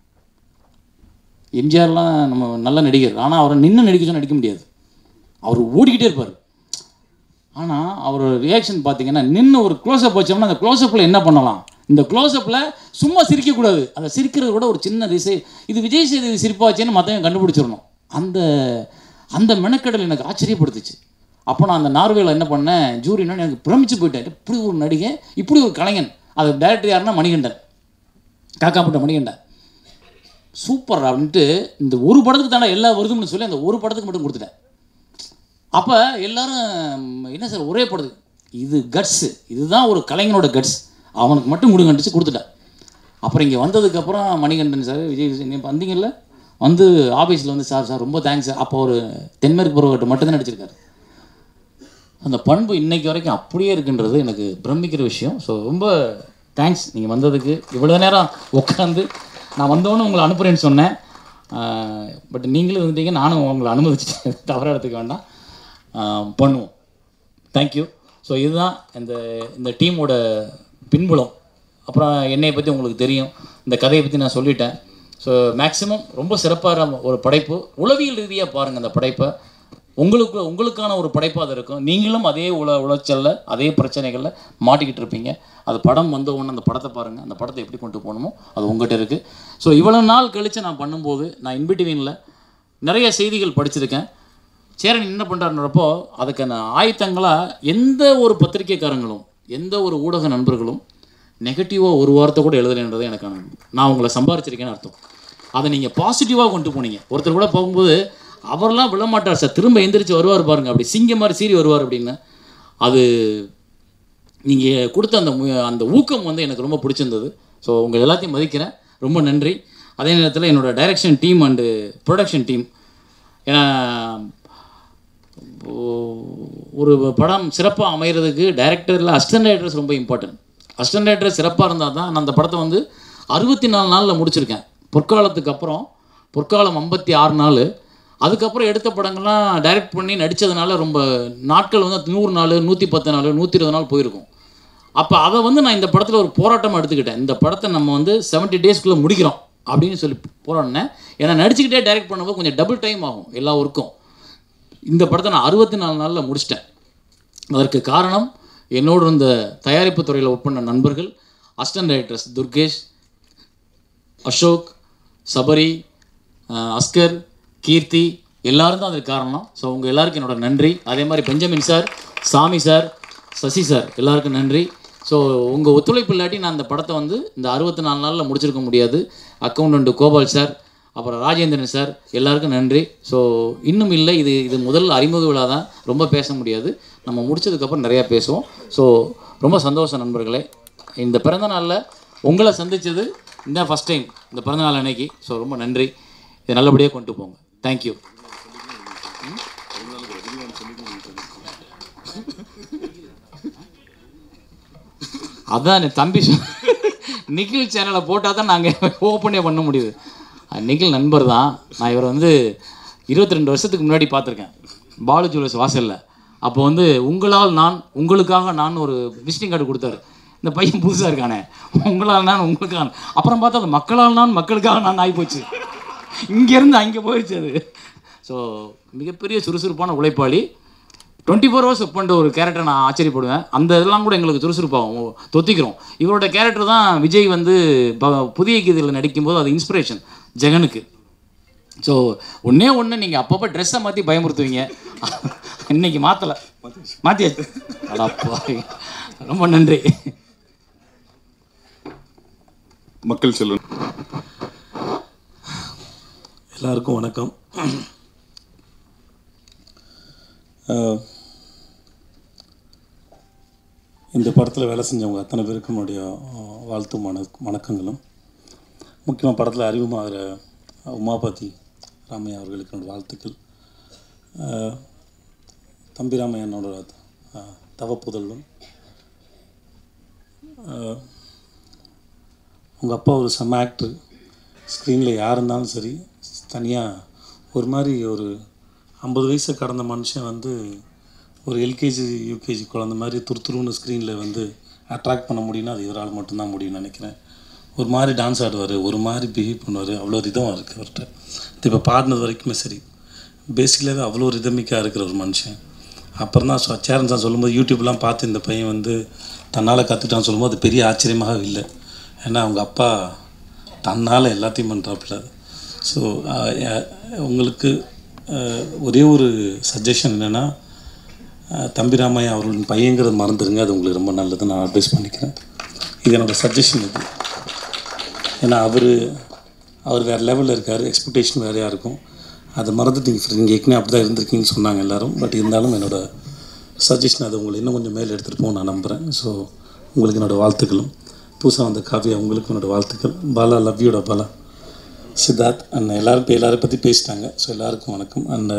எம்ஜிஆர்லாம் நம்ம நல்ல நடிகர் ஆனால் அவரை நின்று நடிக்க சொன்னா நடிக்க முடியாது அவர் ஓடிக்கிட்டே இருப்பார் ஆனால் அவரோட ரியாக்ஷன் பார்த்தீங்கன்னா நின்று ஒரு க்ளோஸ்அப் வச்சோம்னா அந்த க்ளோஸ்அப்பில் என்ன பண்ணலாம் இந்த க்ளோஸ்அப்பில் சும்மா சிரிக்கக்கூடாது அந்த சிரிக்கிறது கூட ஒரு சின்ன திசை இது விஜய் சேதுபதி சிரிப்பாச்சேன்னு மற்றவங்க கண்டுபிடிச்சிடணும் அந்த அந்த மெனக்கடல் எனக்கு ஆச்சரியப்படுத்துச்சு அப்போ நான் அந்த நார்வேல என்ன பண்ணேன் ஜூரினா எனக்கு பிரமிச்சு போயிட்டேன் இப்படி ஒரு நடிகை இப்படி ஒரு கலைஞன் அது டேரக்டர் யாருன்னா மணிகண்டன் காக்காப்பட்ட மணிகண்டன் சூப்பர் அப்படின்ட்டு இந்த ஒரு படத்துக்கு தானே எல்லா விருதும்னு சொல்லி அந்த ஒரு படத்துக்கு மட்டும் கொடுத்துட்டேன் அப்போ எல்லாரும் என்ன சார் ஒரே படத்துக்கு இது கட்ஸு இதுதான் ஒரு கலைஞனோட கட்ஸ் அவனுக்கு மட்டும் கொடுங்கன்ட்டு கொடுத்துட்டேன் அப்புறம் இங்கே வந்ததுக்கப்புறம் மணிகண்டன் சார் விஜய் விஜய் நீங்கள் வந்தீங்கல்ல வந்து ஆஃபீஸில் வந்து சார் சார் ரொம்ப தேங்க்ஸ் சார் அப்போ ஒரு தென்மேற்கு பருவகட்டம் மட்டும்தான் நடிச்சிருக்காரு அந்த பண்பு இன்னைக்கு வரைக்கும் அப்படியே இருக்குன்றது எனக்கு பிரமிக்கிற விஷயம் ஸோ ரொம்ப தேங்க்ஸ் நீங்கள் வந்ததுக்கு இவ்வளோ நேரம் உட்காந்து நான் வந்தோன்னு உங்களை அனுப்புகிறேன்னு சொன்னேன் பட் நீங்களும் வந்துட்டீங்க நானும் உங்களை அனுமதிச்சிட்டேன் தவறாக எடுத்துக்க வேண்டாம் ஆஹ் பண்ணுவோம் தேங்க்யூ ஸோ இதுதான் இந்த இந்த டீமோட பின்புலம் அப்புறம் என்னையை பற்றி உங்களுக்கு தெரியும் இந்த கதையை பற்றி நான் சொல்லிட்டேன் ஸோ மேக்ஸிமம் ரொம்ப சிறப்பான ஒரு படைப்பு உளவியல் ரீதியாக பாருங்கள் அந்த படைப்பை உங்களுக்கு உங்களுக்கான ஒரு படைப்பாக அது இருக்கும் நீங்களும் அதே உள உளைச்சலில் அதே பிரச்சனைகளில் மாட்டிக்கிட்டு இருப்பீங்க அது படம் வந்த உடனே அந்த படத்தை பாருங்கள் அந்த படத்தை எப்படி கொண்டு போகணுமோ அது உங்கள்கிட்ட இருக்குது ஸோ இவ்வளோ நாள் கழித்து நான் பண்ணும்போது நான் இன்பிட்வீனில் நிறைய செய்திகள் படிச்சிருக்கேன் சேரன் என்ன பண்ணுறாருன்றப்போ அதுக்கான ஆயத்தங்களாக எந்த ஒரு பத்திரிக்கைக்காரங்களும் எந்த ஒரு ஊடக நண்பர்களும் நெகட்டிவாக ஒரு வார்த்தை கூட எழுதலைன்றது எனக்கு நான் உங்களை சம்பாரிச்சிருக்கேன்னு அர்த்தம் அதை நீங்கள் பாசிட்டிவாக கொண்டு போனீங்க ஒருத்தர் கூட போகும்போது அவரெல்லாம் விழ மாட்டார் சார் திரும்ப எந்திரிச்சு வருவார் பாருங்க அப்படி சிங்கம் மாதிரி சீறி வருவார் அப்படின்னு அது நீங்கள் கொடுத்த அந்த மு- அந்த ஊக்கம் வந்து எனக்கு ரொம்ப பிடிச்சிருந்தது ஸோ உங்கள் எல்லாத்தையும் மதிக்கிறேன் ரொம்ப நன்றி அதே நேரத்தில் என்னோட direction team and production team ஏன்னா ஓ- ஒரு படம் சிறப்பாக அமைகிறதுக்கு டைரக்டரில் அசிஸ்டன்ட் டைரக்டர்ஸ் ரொம்ப இம்பார்ட்டன்ட் அசிஸ்டன்ட் டைரக்டர் சிறப்பாக இருந்தால் தான் நான் அந்த படத்தை வந்து அறுபத்தி நாலு நாளில் முடிச்சிருக்கேன் பொற்காலத்துக்கு அப்புறம் பொற்காலம் ஐம்பத்தி ஆறு நாள் அதுக்கப்புறம் எடுத்த படங்கள்லாம் டைரக்ட் பண்ணி நடித்ததுனால ரொம்ப நாட்கள் வந்து நூறு நாள் நூற்றி பத்து நாள் நூற்றி இருபது நாள் போயிருக்கும் அப்போ அதை வந்து நான் இந்த படத்தில் ஒரு போராட்டமாக எடுத்துக்கிட்டேன் இந்த படத்தை நம்ம வந்து 70 டேஸ்க்குள்ளே முடிக்கிறோம் அப்படின்னு சொல்லி போராடினேன் ஏன்னா நடிச்சுக்கிட்டே டைரக்ட் பண்ணும்போது கொஞ்சம் டபுள் டைம் ஆகும் எல்லா ஒர்க்கும் இந்த படத்தை நான் அறுபத்தி நாலு நாளில் முடிச்சிட்டேன் அதற்கு காரணம் என்னோடு இருந்த தயாரிப்பு துறையில் ஒர்க் பண்ண நண்பர்கள் அசிஸ்டன்ட் டைரக்டர்ஸ் துர்கேஷ் அசோக் சபரி அஹ், அஸ்கர் கீர்த்தி எல்லாரும் தான் அதுக்கு காரணம் ஸோ உங்கள் எல்லாருக்கும் என்னோட நன்றி அதே மாதிரி Benjamin sir Sami sir Sasi sir எல்லாருக்கும் நன்றி ஸோ உங்கள் ஒத்துழைப்பு இல்லாட்டி நான் அந்த படத்தை வந்து இந்த அறுபத்தி நாலு நாளில் முடிச்சிருக்க முடியாது அக்கௌண்டன்ட் கோபால் சார் அப்புறம் ராஜேந்திரன் சார் எல்லாருக்கும் நன்றி ஸோ இன்னும் இல்லை இது இது முதல் அறிமுக விழா தான் ரொம்ப பேச முடியாது நம்ம முடிச்சதுக்கப்புறம் நிறையா பேசுவோம் ஸோ ரொம்ப சந்தோஷம் நண்பர்களே இந்த பிறந்த நாளில் உங்களை சந்தித்தது இந்த ஃபஸ்ட் டைம் இந்த பிறந்த நாள் அன்னைக்கு ஸோ ரொம்ப நன்றி இதை நல்லபடியாக கொண்டு போங்க தேங்க்யூ அதான் என் தம்பி சொ- நிখিல் சேனலை போட்டால் தான் நாங்கள் ஓப்பனே பண்ண முடியுது அஹ் நிখিல் நண்பர் தான் நான் இவரை வந்து இருபத்தி ரெண்டு வருஷத்துக்கு முன்னாடி பார்த்துருக்கேன் பாலு ஜுவல்லர்ஸ் வாசலில் அப்போ வந்து உங்களால் நான் உங்களுக்காக நான் ஒரு விசிட்டிங் கார்டு கொடுத்தாரு இந்த பையன் புதுசாக இருக்கானே உங்களால் நான் உங்களுக்காக அப்புறம் பார்த்தா அது மக்களால் நான் மக்களுக்காக நான் ஆகிப்போச்சு இங்கேருந்து அங்கே போயிடுச்சு அது ஸோ மிகப்பெரிய சுறுசுறுப்பான உழைப்பாளி டுவெண்ட்டி ஃபோர் ஹவர்ஸ் ஒர்க் பண்ணுற ஒரு கேரக்டர் நான் ஆச்சரியப்படுவேன் அந்த இதெல்லாம் கூட எங்களுக்கு சுறுசுறுப்பாகும் தொத்திக்கிறோம் இவரோட கேரக்டர் தான் விஜய் வந்து ப- புதிய கீதையில் நடிக்கும்போது அது இன்ஸ்பிரேஷன் ஜெகனுக்கு ஸோ ஒன்றே ஒன்று நீங்கள் அப்பப்போ ட்ரெஸ்ஸை மாற்றி பயமுறுத்துவீங்க இன்னைக்கு மாற்றலை மாற்றியாச்சு அடப்பா ரொம்ப நன்றி மக்கள் செல்வன் எல்லாருக்கும் வணக்கம் அஹ், இந்த படத்தில் வேலை செஞ்சவங்க அத்தனை பேருக்கும் என்னுடைய அஹ், வாழ்த்தும் வண வணக்கங்களும் முக்கியமாக படத்தில் அறிமுகமாகிற உமாபதி ராமையா அவர்களுக்கு என்னோட வாழ்த்துக்கள் அஹ், தம்பி ராமையா என்னோட அஹ், தவப்புதல்வன் அஹ், உங்கள் அப்பா ஒரு செம்ம ஆக்டர் ஸ்க்ரீனில் யார் இருந்தாலும் சரி தனியாக ஒரு மாதிரி ஒரு ஐம்பது வயசை கடந்த மனுஷன் வந்து ஒரு எல்கேஜி யூகேஜி குழந்த மாதிரி துருத்துருன்னு ஸ்க்ரீனில் வந்து அட்ராக்ட் பண்ண முடியும்னா அது இவரால் மட்டும்தான் முடியும்னு நினைக்கிறேன் ஒரு மாதிரி டான்ஸ் ஆடுவார் ஒரு மாதிரி பிஹேவ் பண்ணுவார் அவ்வளோ ரிதம் இருக்குது அவர்கிட்ட இது இப்போ பாடினது வரைக்குமே சரி பேசிக்கலாகவே அவ்வளோ ரிதமிக்காக இருக்கிற ஒரு மனுஷன் அப்புறம் தான் சொ- சேரன் சார் சொல்லும்போது யூடியூப்லாம் பார்த்து இந்த பையன் வந்து தன்னால் கற்றுக்கிட்டான்னு சொல்லும்போது அது பெரிய ஆச்சரியமாக இல்லை ஏன்னா அவங்க அப்பா தன்னால் எல்லாத்தையும் பண்ணுறாப்புல ஸோ உங்களுக்கு அஹ், ஒரே ஒரு சஜஷன் என்னென்னா தம்பி ராமையா அவர்களின் பையங்கிறது மறந்துடுங்க அது உங்களுக்கு ரொம்ப நல்லது நான் அட்வைஸ் பண்ணிக்கிறேன் இது என்னோடய சஜஷன் இது ஏன்னா அவர் அவர் வேறு லெவலில் இருக்கார் எக்ஸ்பெக்டேஷன் வேறையாக இருக்கும் அதை மறந்துட்டு நீங்கள் நீங்கள் ஏற்கனவே அப்படி தான் இருந்திருக்கீங்கன்னு சொன்னாங்க எல்லாரும் பட் இருந்தாலும் என்னோட சஜஷன் அது உங்களை இன்னும் கொஞ்சம் மேலே எடுத்துகிட்டு போக நான் நம்புகிறேன் ஸோ உங்களுக்கு என்னோடய வாழ்த்துக்களும் புதுசாக வந்த காவியா உங்களுக்கு என்னோடய வாழ்த்துக்கள் பாலா லவ் யூடா பாலா சித்தார்த் அண்ட் எல்லாரும் இப்போ எல்லாரை பற்றி பேசிட்டாங்க ஸோ எல்லாருக்கும் வணக்கம் அண்ட்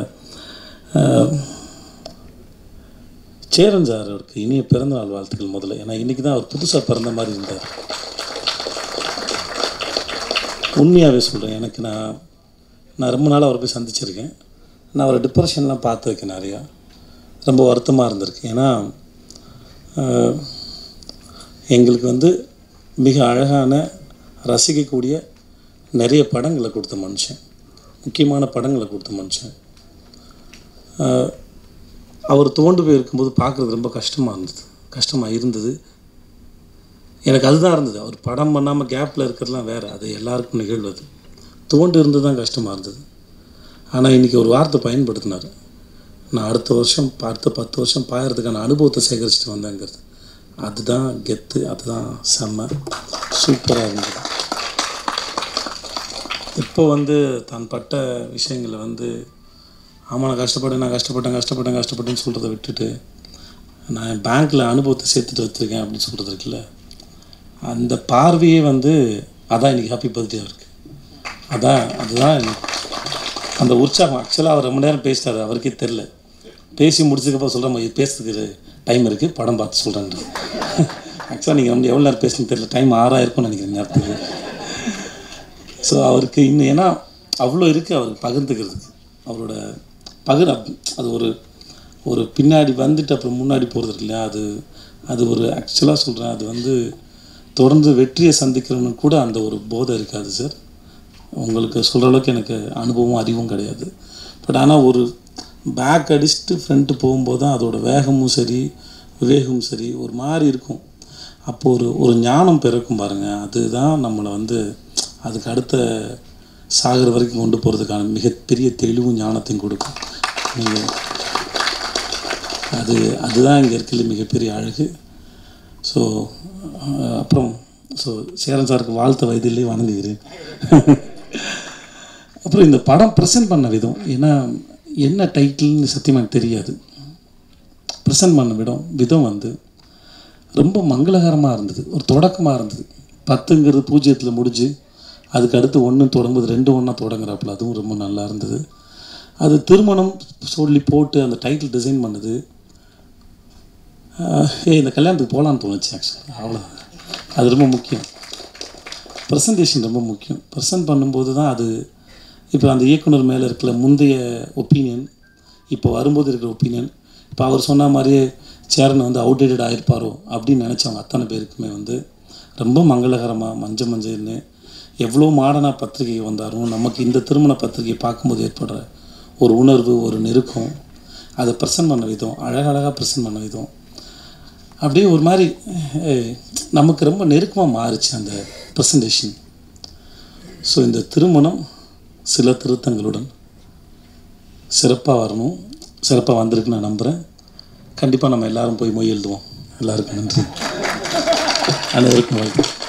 சேரன் சார் அவருக்கு இனிய பிறந்த நாள் வாழ்த்துக்கள் முதல்ல ஏன்னா இன்றைக்கி தான் அவர் புதுசாக பிறந்த மாதிரி இருந்தார் உண்மையாகவே சொல்கிறேன் எனக்கு நான் நான் ரொம்ப நாளாக அவரை போய் சந்திச்சிருக்கேன் நான் அவரை டிப்ரெஷன்லாம் பார்த்துருக்கேன் நிறையா ரொம்ப வருத்தமாக இருந்திருக்கு ஏன்னா ஆஹ், எங்களுக்கு வந்து மிக அழகான ரசிக்கக்கூடிய நிறைய படங்களை கொடுத்த மனுஷன் முக்கியமான படங்களை கொடுத்த மனுஷன் ஆஹ், அவர் தோண்டு போய் இருக்கும்போது பார்க்குறது ரொம்ப கஷ்டமாக இருந்தது கஷ்டமாக இருந்தது எனக்கு அதுதான் இருந்தது அவர் படம் பண்ணாமல் கேப்பில் இருக்கிறதுலாம் வேறு அது எல்லாருக்கும் நிகழ்வது தோண்டு இருந்து தான் கஷ்டமாக இருந்தது ஆனால் இன்றைக்கி ஒரு வார்த்தை பயன்படுத்தினார் நான் அடுத்த வருஷம் அடுத்த பத்து வருஷம் பாயறதுக்கான அனுபவத்தை சேகரிச்சுட்டு வந்தேங்கிறது அதுதான் கெத்து அதுதான் செம்ம சூப்பராக இருந்தது இப்போ வந்து தான் பட்ட விஷயங்களை வந்து ஆமாம் நான் கஷ்டப்பட்டேன் நான் கஷ்டப்பட்டேன் கஷ்டப்பட்டேன் கஷ்டப்பட்டேன்னு சொல்கிறத விட்டுட்டு நான் பேங்க்கில் அனுபவத்தை சேர்த்துட்டு வச்சுருக்கேன் அப்படின்னு சொல்கிறது இருக்குல்ல அந்த பார்வையே வந்து அதான் இன்னைக்கு ஹாப்பி பர்த்டே அவருக்கு அதான் அதுதான் எனக்கு அந்த உற்சாகம் ஆக்சுவலாக அவர் ரொம்ப நேரம் பேசிட்டாரு அவருக்கே தெரில பேசி முடிச்சதுக்கப்புறம் சொல்கிறேன் பேசுறதுக்கு டைம் இருக்குது படம் பார்த்து சொல்கிறேன் ஆக்சுவலாக நீங்கள் வந்து எவ்வளோ நேரம் பேசுன்னு தெரியல டைம் ஆறாயிருக்கும்னு நினைக்கிறேன் நேரத்துக்கு ஸோ அவருக்கு இன்னும் ஏன்னா அவ்வளோ இருக்குது அவருக்கு பகிர்ந்துக்கிறதுக்கு அவரோட பகிர் அது ஒரு ஒரு பின்னாடி வந்துட்டு அப்புறம் முன்னாடி போகிறது இருக்கு இல்லையா அது அது ஒரு ஆக்சுவலாக சொல்கிறேன் அது வந்து தொடர்ந்து வெற்றியை சந்திக்கிறவனுக்கு கூட அந்த ஒரு போதை இருக்காது சார் உங்களுக்கு சொல்கிற அளவுக்கு எனக்கு அனுபவம் அறிவும் கிடையாது பட் ஆனால் ஒரு பேக் அடிச்சுட்டு ஃப்ரண்ட்டு போகும்போது தான் அதோட வேகமும் சரி விவேகமும் சரி ஒரு மாதிரி இருக்கும் அப்போ ஒரு ஒரு ஞானம் பிறக்கும் பாருங்கள் அதுதான் நம்மளை வந்து அதுக்கு அடுத்த சாகர வரைக்கும் கொண்டு போகிறதுக்கான மிகப்பெரிய தெளிவும் ஞானத்தையும் கொடுக்கும் நீங்கள் அது அதுதான் இங்கே இருக்கிற மிகப்பெரிய அழகு ஸோ அப்புறம் ஸோ சேரன் சாருக்கு வாழ்த்த வயதிலே வணங்குகிறேன் அப்புறம் இந்த படம் ப்ரெசென்ட் பண்ண விதம் ஏன்னா என்ன டைட்டில்னு சத்தியமாக எனக்கு தெரியாது ப்ரெசென்ட் பண்ண விதம் விதம் வந்து ரொம்ப மங்களகரமாக இருந்தது ஒரு தொடக்கமாக இருந்தது பத்துங்கிறது பூஜ்ஜியத்தில் முடிஞ்சு அதுக்கு அடுத்து ஒன்று தொடங்கும்போது ரெண்டு ஒன்றா தொடங்குறாப்புல அதுவும் ரொம்ப நல்லா இருந்தது அது திருமணம் சொல்லி போட்டு அந்த டைட்டில் டிசைன் பண்ணது ஏ இந்த கல்யாணத்துக்கு போகலான்னு தோணுச்சு ஆக்சுவலாக அவ்வளோ அது ரொம்ப முக்கியம் ப்ரெசன்டேஷன் ரொம்ப முக்கியம் ப்ரெசன்ட் பண்ணும்போது தான் அது இப்போ அந்த இயக்குனர் மேலே இருக்கிற முந்தைய ஒப்பீனியன் இப்போ வரும்போது இருக்கிற ஒப்பீனியன் இப்போ அவர் சொன்ன மாதிரியே சேரன் வந்து அவுடேட்டட் ஆகிருப்பாரோ அப்படின்னு நினச்சவங்க அத்தனை பேருக்குமே வந்து ரொம்ப மங்களகரமாக மஞ்ச மஞ்சள்னு எவ்வளோ மாடனாக பத்திரிகை வந்தாலும் நமக்கு இந்த திருமண பத்திரிகையை பார்க்கும்போது ஏற்படுற ஒரு உணர்வு ஒரு நெருக்கம் அதை ப்ரெசன்ட் பண்ண விதம் அழகழகாக ப்ரெசன்ட் பண்ண விதம் அப்படியே ஒரு மாதிரி நமக்கு ரொம்ப நெருக்கமாக மாறுச்சு அந்த ப்ரெசன்டேஷன் ஸோ இந்த திருமணம் சில திருத்தங்களுடன் சிறப்பாக வரணும் சிறப்பாக வந்திருக்கு நான் நம்புகிறேன் கண்டிப்பாக நம்ம எல்லாரும் போய் மொய் எழுதுவோம் எல்லாருக்கும் நன்றி அனைவருக்கும் வாழ்த்து